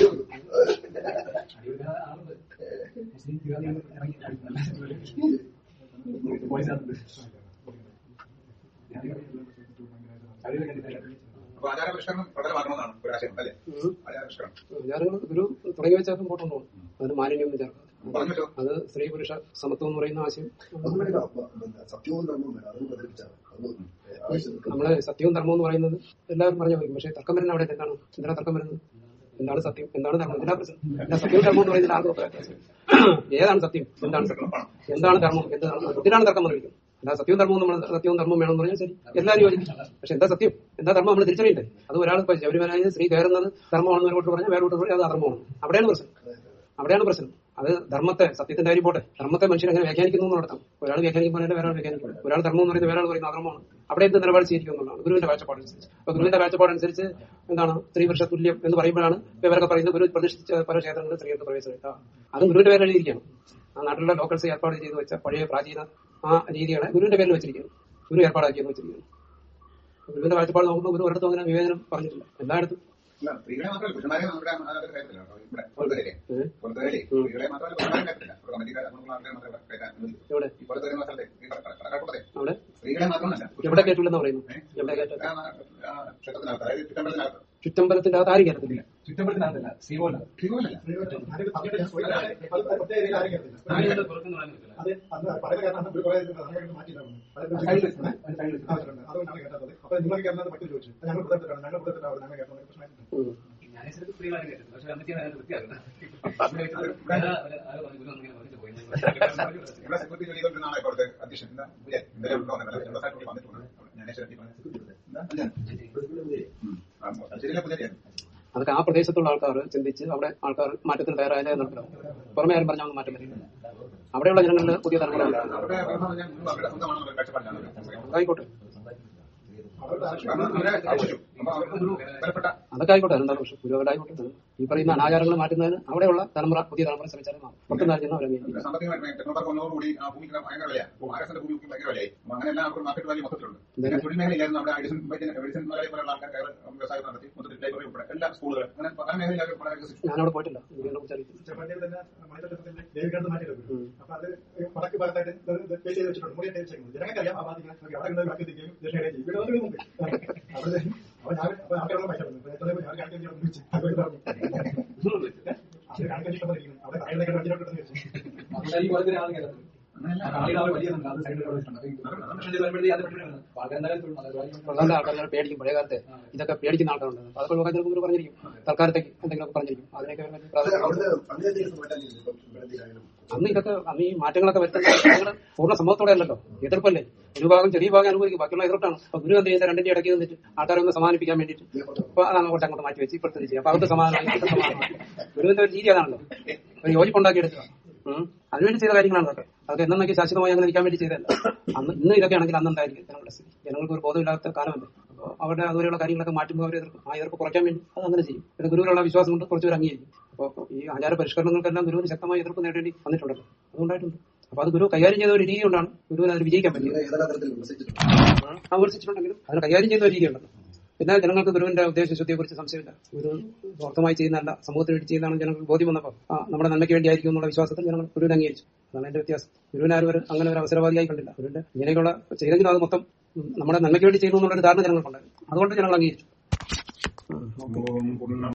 B: അടിപൊളി ആളുണ്ട് മുസ്ലിം തീവ്രവാദികൾ ഇറങ്ങി പോലീസുകാരുണ്ട് അവരെ കണ്ടിട്ടില്ല
D: അപ്പൊ ആചാര പരിഷ്കരണം പ്രകടമാക്കണമെന്നാണ് ഒരു ആശയം അല്ലേ
A: ഉം.
D: ആചാര പരിഷ്കരണം
A: വിചാരങ്ങൾ ഒരു തുടങ്ങി വെച്ചാൽ മുമ്പോട്ട് കൊണ്ടുപോകും അതിന് മാലിന്യം ഒന്നും ചേർക്കാം
D: പറഞ്ഞു വെച്ചോ
A: അത് സ്ത്രീ പുരുഷ സമത്വം എന്ന് പറയുന്ന ആശയം
C: അതൊന്നും വേണ്ട പിന്നെ സത്യവും ധർമ്മവും വേണം അതൊന്നും പ്രചരിപ്പിച്ചാണ് അത് ആവശ്യം
A: നമ്മളെ സത്യവും ധർമ്മവും എന്ന് പറയുന്നത് എല്ലാവരും പറഞ്ഞു വയ്ക്കും പക്ഷേ തർക്കം വരുന്ന അവിടെ എന്താണ് എന്തിനാ തർക്കം വരുന്നത് എന്താണ് സത്യം എന്താണ് ധർമ്മം എന്തിനാ പ്രശ്നം എന്താ സത്യവും ധർമ്മം എന്ന് പറയുന്നത് ആർക്കും വ്യത്യാസം ഏതാണ് സത്യം എന്താണ് സത്യം എന്താണ് ധർമ്മം എന്താണ് എന്തിനാണ് തർക്കം നിർമ്മിക്കുന്നത് എന്താ സത്യവും ധർമ്മവും നമ്മൾ സത്യവും ധർമ്മവും വേണമെന്ന് പറഞ്ഞാൽ ശരി എല്ലാവരും യോജിക്കും പക്ഷെ എന്താ സത്യം എന്താ ധർമ്മം നമ്മൾ തിരിച്ചറിയണ്ടേ അത് ഒരാൾ ഇപ്പൊ ശബരിമലയിൽ സ്ത്രീ കയറുന്നത് ധർമ്മമാണെന്ന് ഒരു പറഞ്ഞാൽ വേറെ കൂട്ടർ അത് അധർമ്മമാണ് അവിടെയാണ് പ്രശ്നം അവിടെയാണ് പ്രശ്നം അത് ധർമ്മത്തെ സത്യത്തിന്റെ കാര്യം പോട്ടെ ധർമ്മത്തെ മനുഷ്യൻ എങ്ങനെ വ്യാഖ്യാനിക്കുന്നു എന്ന് നടത്താം ഒരാൾ വ്യാഖ്യാനിക്കുമ്പോൾ തന്നെ വേറെ വ്യാഖ്യാനിക്കും ഒരാൾ ധർമ്മം എന്ന് പറയുന്നത് വേറെ പറയുന്ന അധർമ്മമാണ് അവിടെ എന്ത് നിലപാട് സ്വീകരിക്കും എന്നുള്ളതാണ് ഗുരുവിന്റെ കാഴ്ചപ്പാടനുസരിച്ച് അപ്പൊ ഗുരുവിന്റെ കാഴ്ചപ്പാടനുസരിച്ച് എന്താണ് സ്ത്രീ പുരുഷ തുല്യം എന്ന് പറയുമ്പോഴാണ് ഇപ്പൊ ഇവരൊക്കെ പറയുന്നത് ഗുരു പ്രതിഷ്ഠിച്ച പല ക്ഷേത്രങ്ങളിൽ സ്ത്രീകൾക്ക് പ്രവേശനം കിട്ടാം അത് ഗുരുവിന്റെ പേരിൽ എഴുതിയിരിക്കുകയാണ് ആ നാട്ടിലുള്ള ലോക്കൽസ് ഏർപ്പാട് ചെയ്ത് വെച്ച പഴയ പ്രാചീന ആ രീതിയാണ് ഗുരുവിന്റെ പേരിൽ വെച്ചിരിക്കുന്നത് ഗുരു ഏർപ്പാടാക്കിയെന്ന് വെച്ചിരിക്കുന്നത് ഗുരുവിന്റെ കാഴ്ചപ്പാട് നോക്കുമ്പോൾ ഗുരു ഒരിടത്തും അങ്ങനെ വിവേചനം പറഞ്ഞിട്ടില്ല എല്ലായിടത്തും
D: ഇല്ല, സ്ത്രീകളെ മാത്രമല്ല പുരുഷന്മാരെ നമ്മുടെ അതിനകത്ത് കയറ്റത്തില്ല കേട്ടോ. ഇവിടെ പുറത്തുകരയിലെ
A: ഏഹ്?
D: പുറത്തുകരയിലെ സ്ത്രീകളെ മാത്രമല്ല പുരുഷന്മാരെ കയറ്റത്തില്ല ഒരു കമ്മിറ്റിക്കാർ അങ്ങനെയുള്ള ആൾക്കാരെ മാത്രമേ ഇവിടെ കയറ്റാൻ അനുവദിക്കൂ.
A: എവിടെ
D: ഈ പുറത്തുകര എന്ന സ്ഥലത്തെ ഈ കട- കടക്കാട്ടുപുറത്തെ
A: അവിടെ
D: സ്ത്രീകളെ മാത്രമല്ല
A: എവിടെ കേട്ടില്ലെന്ന് പറയുന്നു
D: ഏഹ്?
A: എവിടെ കേട്ടത്
D: ആ, ആ, ക്ഷേത്രത്തിനകത്ത് അതായത് ചുറ്റമ്പലത്തിനകത്ത്
A: ചുറ്റമ്പലത്തിന്റെ അകത്ത് ആരും കേട്ടത്തില്ല
B: ചുറ്റമ്പലത്തിനകത്തല്ല ശ്രീകോല
D: ശ്രീകോലല്ല
F: ആരെങ്കിലും പറഞ്ഞിട്ട് ഞാൻ ചോദിക്കാം. അത് പ്രത്യേക രീതിയിൽ ആരും കേട്ടില്ല.
G: ആരും പുറത്തുനിന്ന് പറയാൻ പറ്റില്ല
F: അത് അന്ന് പറയുന്ന കാരണം അന്ന് ഒരു കുറേ സമയം മാറ്റിയിട്ടാണ് അത്
B: സൈഡിൽ വെച്ചിട്ടുണ്ട്. അതിന് സൈഡിൽ വെച്ചിട്ടുണ്ട്.
F: ആവശ്യമുണ്ട്. അതുകൊണ്ടാണ് കേട്ടത് അപ്പൊ നിങ്ങൾക്ക് കേരളത്തിൽ മറ്റു ചോദിച്ചു അപ്പൊ ഞങ്ങൾ പ്രദേശത്താണ് ഞങ്ങൾ പ്രദേശത്താണ് ഞങ്ങൾ കേട്ടത് പ്രശ്നമായിട്ടുണ്ട്
A: ഉം.
G: ഞാൻ ശരിക്കും സ്ത്രീകളാണ് കേട്ടത് പക്ഷെ അമ്മയ്ക്ക് അതിനകത്ത് വൃത്തിയാക്കുന്നത് ആരോ പറഞ്ഞു ഇങ്ങനെ പറഞ്ഞിട്ട് പോയി
D: ഇവിടെ സെക്യൂരിറ്റി ജോലി ചെയ്തുകൊണ്ടിരുന്ന ആളെ ഇപ്പോഴത്തെ അധ്യക്ഷൻ എന്താ വിജയ് ഇന്നലെ ഉണ്ടോ എന്നല്ല രണ്ട് ദിവസമായിട്ട് പുള്ളി വന്നിട്ടുണ്ട് ഞാൻ എന്താ അല്ല. ഉം. ആ, ശരിയല്ല പുതിയ
A: അതൊക്കെ ആ പ്രദേശത്തുള്ള ആൾക്കാർ ചിന്തിച്ച് അവിടെ ആൾക്കാർ മാറ്റത്തിന് തയ്യാറായാലേ നടപ്പിലാവും പുറമെ ആരും പറഞ്ഞാൽ മാറ്റം വരില്ല അവിടെയുള്ള ജനങ്ങളിൽ പുതിയ തലമുറ ഉണ്ടാവും.
D: അവരുടെ പ്രധാന ഞാൻ മുമ്പ് അവരുടെ സ്വന്തമാണെന്നുള്ള കാഴ്ചപ്പാടിലാണ് അവർ
A: ആയിക്കോട്ടെ
D: കാരണം അവരെ ആവശ്യിച്ചു അപ്പൊ അവർക്ക് ഒരു ബലപ്പെട്ട
A: അതൊക്കെ ആയിക്കോട്ടെ എന്താണ് പക്ഷെ പുരോഗതി ആയിക്കോട്ടെ ഈ പറയുന്ന അനാചാരങ്ങൾ മാറ്റുന്നതിന് അവിടെയുള്ള തലമുറ പുതിയ തലമുറ ശ്രമിച്ചാലും മാറും പുറത്തുനിന്ന് ആരും അവർ അംഗീകരിക്കില്ല.
D: സാമ്പത്തികമായി ടെക്നോപാർക്ക് വന്നതോടുകൂടി ആ ഭൂമിക്ക് ഭയങ്കര വിലയാണ് അപ്പോൾ ആർഎസിന്റെ ഭൂമി ഭയങ്കര വിലയായി അപ്പൊ അങ്ങനെ എല്ലാം അവർക്ക് മാർക്കറ്റ് വാല്യൂ മൊത്തത്തിലുണ്ട് പിന്നെ തൊഴിൽ മേഖലയിലായിരുന്നു അവിടെ മെഡിസിൻ മെഡിസിൻ മേഖലയിൽ പോലുള്ള ആൾക്കാർ കയറി വ്യവസായം നടത്തി മൊത്തത്തിൽ ലൈബ്രറി ഉൾപ്പെടെ എല്ലാ സ്കൂളുകൾ അങ്ങനെ പല മേഖലയിൽ അവർ വളരെ വികസിച്ചു
A: ഞാനവിടെ പോയിട്ടില്ല ഇതിനെ കുറിച്ച് അറിയില്ല
F: ചെമ്മണ്ണിയിൽ തന്നെ മണിത്തട്ടത്തിന്റെ ദേവികാന്ത് മാറ്റിയിട്ടുണ്ട് അപ്പൊ അത് വടക്ക് ഭാഗത്തായിട്ട് ഇത് പേ ചെയ്ത് വെച്ചിട്ടുണ്ട് മുറിയെ പേ ചെയ്യുന്നത് ജനങ്ങൾക്കറിയാം ആ ബാധിക്കാൻ അവിടെ നിന്ന് ബാക്കി എത്തിക്കുകയും ദക്ഷിണ ചെയ്യും ഇവിടെ വന്നിട്ടുണ്ട് അവിടെ അപ്പൊ ഞാൻ അപ്പൊ ആൾക്കാരോട് പൈസ തന്നു എത്ര ഞാൻ കാണിക്കാൻ ചെയ്യാൻ വിളിച്ചു അത് പറഞ്ഞു അത് കാണിക്കാൻ ഇഷ്ടപ്പെട്ടിരിക്കുന്നു അവിടെ കായലിലേക്ക് വണ്ടിയിലോട്ട് വെച്ചു
B: അതുകൊണ്ട് ഈ കുളത്തിന് ആൾ കേട്ടത് കാളിയുടെ ആൾ വലിയ അത് സൈഡിൽ വെച്ചിട്ടുണ്ട് അപ്പൊ വരുമ്പോഴത്തേക്ക് അത് പെട്ടെന്ന് ആൾക്കാർ എന്തായാലും തൊഴും. അത് വലിയ
A: പ്രധാന ആൾക്കാർ പേടിക്കും പഴയ കാലത്ത് ഇതൊക്കെ പേടിക്കുന്ന ആൾക്കാരുണ്ട് അതൊക്കെ ലോകത്തിൽ ഗുരു പറഞ്ഞിരിക്കും തൽക്കാലത്തേക്ക് എന്തെങ്കിലുമൊക്കെ പറഞ്ഞിരിക്കും അതിനൊക്കെ വലിയ
C: അത്
A: പ്രാധാന്യം
C: അവിടുന്ന് അങ്ങനെ എന്തെങ്കിലും മാറ്റാൻ ഇപ്പം ഇവിടെ എന്തെങ്കിലും
A: അന്ന് ഇതൊക്കെ അന്ന് ഈ മാറ്റങ്ങളൊക്കെ വരുത്തുന്ന ജനങ്ങള് പൂർണ്ണ സമ്മതത്തോടെ അല്ലല്ലോ എതിർപ്പല്ലേ ഒരു ഭാഗം ചെറിയ ഭാഗം അനുഭവിക്കും ബാക്കിയുള്ള എതിർപ്പാണ് അപ്പൊ ഗുരു എന്ത് ചെയ്യുന്നത് രണ്ടിന്റെ ഇടയ്ക്ക് നിന്നിട്ട് ആൾക്കാരെ ഒന്ന് സമാധാനിപ്പിക്കാൻ വേണ്ടിയിട്ട് അപ്പൊ അത് അങ്ങോട്ട് അങ്ങോട്ട് മാറ്റി വെച്ച് ഇപ്പുറത്തെ ചെയ്യും അപ്പൊ അകത്ത് സമാധാനം ഇപ്പുറത്തെ സമാധാനം ഗുരുവിന്റെ ഒരു രീതി അതാണല്ലോ ഒരു യോജിപ്പുണ്ടാക്കി എടുക്കുക ഉം. അതിനുവേണ്ടി ചെയ്ത കാര്യങ്ങളാണ് അതൊക്കെ അതൊക്കെ എന്നൊക്കെ ശാശ്വതമായി അങ്ങനെ നിൽക്കാൻ വേണ്ടി ചെയ്തല്ല അന്ന് ഇന്ന് ഇതൊക്കെ ആണെങ്കിൽ അന്ന് എന്തായിരിക്കും ജനങ്ങളുടെ സ്ഥിതി ജനങ്ങൾക്ക് ഒരു ബോധമില്ലാത്ത കാലമല്ലേ അപ്പോൾ അവരുടെ അതുവരെയുള്ള കാര്യങ്ങളൊക്കെ മാറ്റുമ്പോൾ അവർ എതിർക്കും ആ എതിർപ്പ് കുറയ്ക്കാൻ വേണ്ടി അത് അങ്ങനെ ചെയ്യും പിന്നെ ഗുരുവിലുള്ള വിശ്വാസം കൊണ്ട് കുറച്ചുപേർ അംഗീകരിക്കും അപ്പോൾ ഈ ആചാര പരിഷ്കരണങ്ങൾക്കെല്ലാം ഗുരുവിന് ശക്തമായ എതിർപ്പ് നേടേണ്ടി വന്നിട്ടുണ്ടല്ലോ അതുകൊണ്ടായിട്ടുണ്ട് അപ്പൊ അത് ഗുരു കൈകാര്യം ചെയ്ത ഒരു രീതി കൊണ്ടാണ് ഗുരുവിന് അതിൽ വിജയിക്കാൻ പറ്റിയത്
C: ഇങ്ങനെ ഏതെല്ലാം തരത്തിൽ വിമർശിച്ചിട്ടുണ്ട്
A: ആവർത്തിച്ചിട്ടുണ്ടെങ്കിലും അതിനെ കൈകാര്യം ചെയ്യുന്ന ഒരു രീതിയുണ്ടല്ലോ പിന്നെ ജനങ്ങൾക്ക് ഗുരുവിന്റെ ഉദ്ദേശശുദ്ധിയെ കുറിച്ച് സംശയമില്ല ഗുരു സ്വാർത്ഥമായി ചെയ്യുന്നതല്ല സമൂഹത്തിന് വേണ്ടി ചെയ്യുന്നതാണ് ജനങ്ങൾക്ക് ബോധ്യം വന്നപ്പോൾ ആ നമ്മുടെ നന്മയ്ക്ക് വേണ്ടിയായിരിക്കും എന്നുള്ള വിശ്വാസത്തിൽ ജനങ്ങൾ ഗുരുവിനെ അംഗീകരിച്ചു അതാണ് എന്റെ വ്യത്യാസം ഗുരുവിനെ ആരും ഒരു- അങ്ങനെ ഒരു അവസരവാദിയായി കണ്ടില്ല ഗുരുവിന്റെ ഇങ്ങനെയുള്ള ചെയ്തെങ്കിലും അത് മൊത്തം ഉം, നമ്മുടെ നന്മയ്ക്ക് വേണ്ടി ചെയ്യുന്നു എന്നുള്ളൊരു ധാരണ ജനങ്ങൾക്കുണ്ടായിരുന്നു അതുകൊണ്ട് ജനങ്ങൾ അംഗീകരിച്ചു
D: ഓം പൂർണ്ണ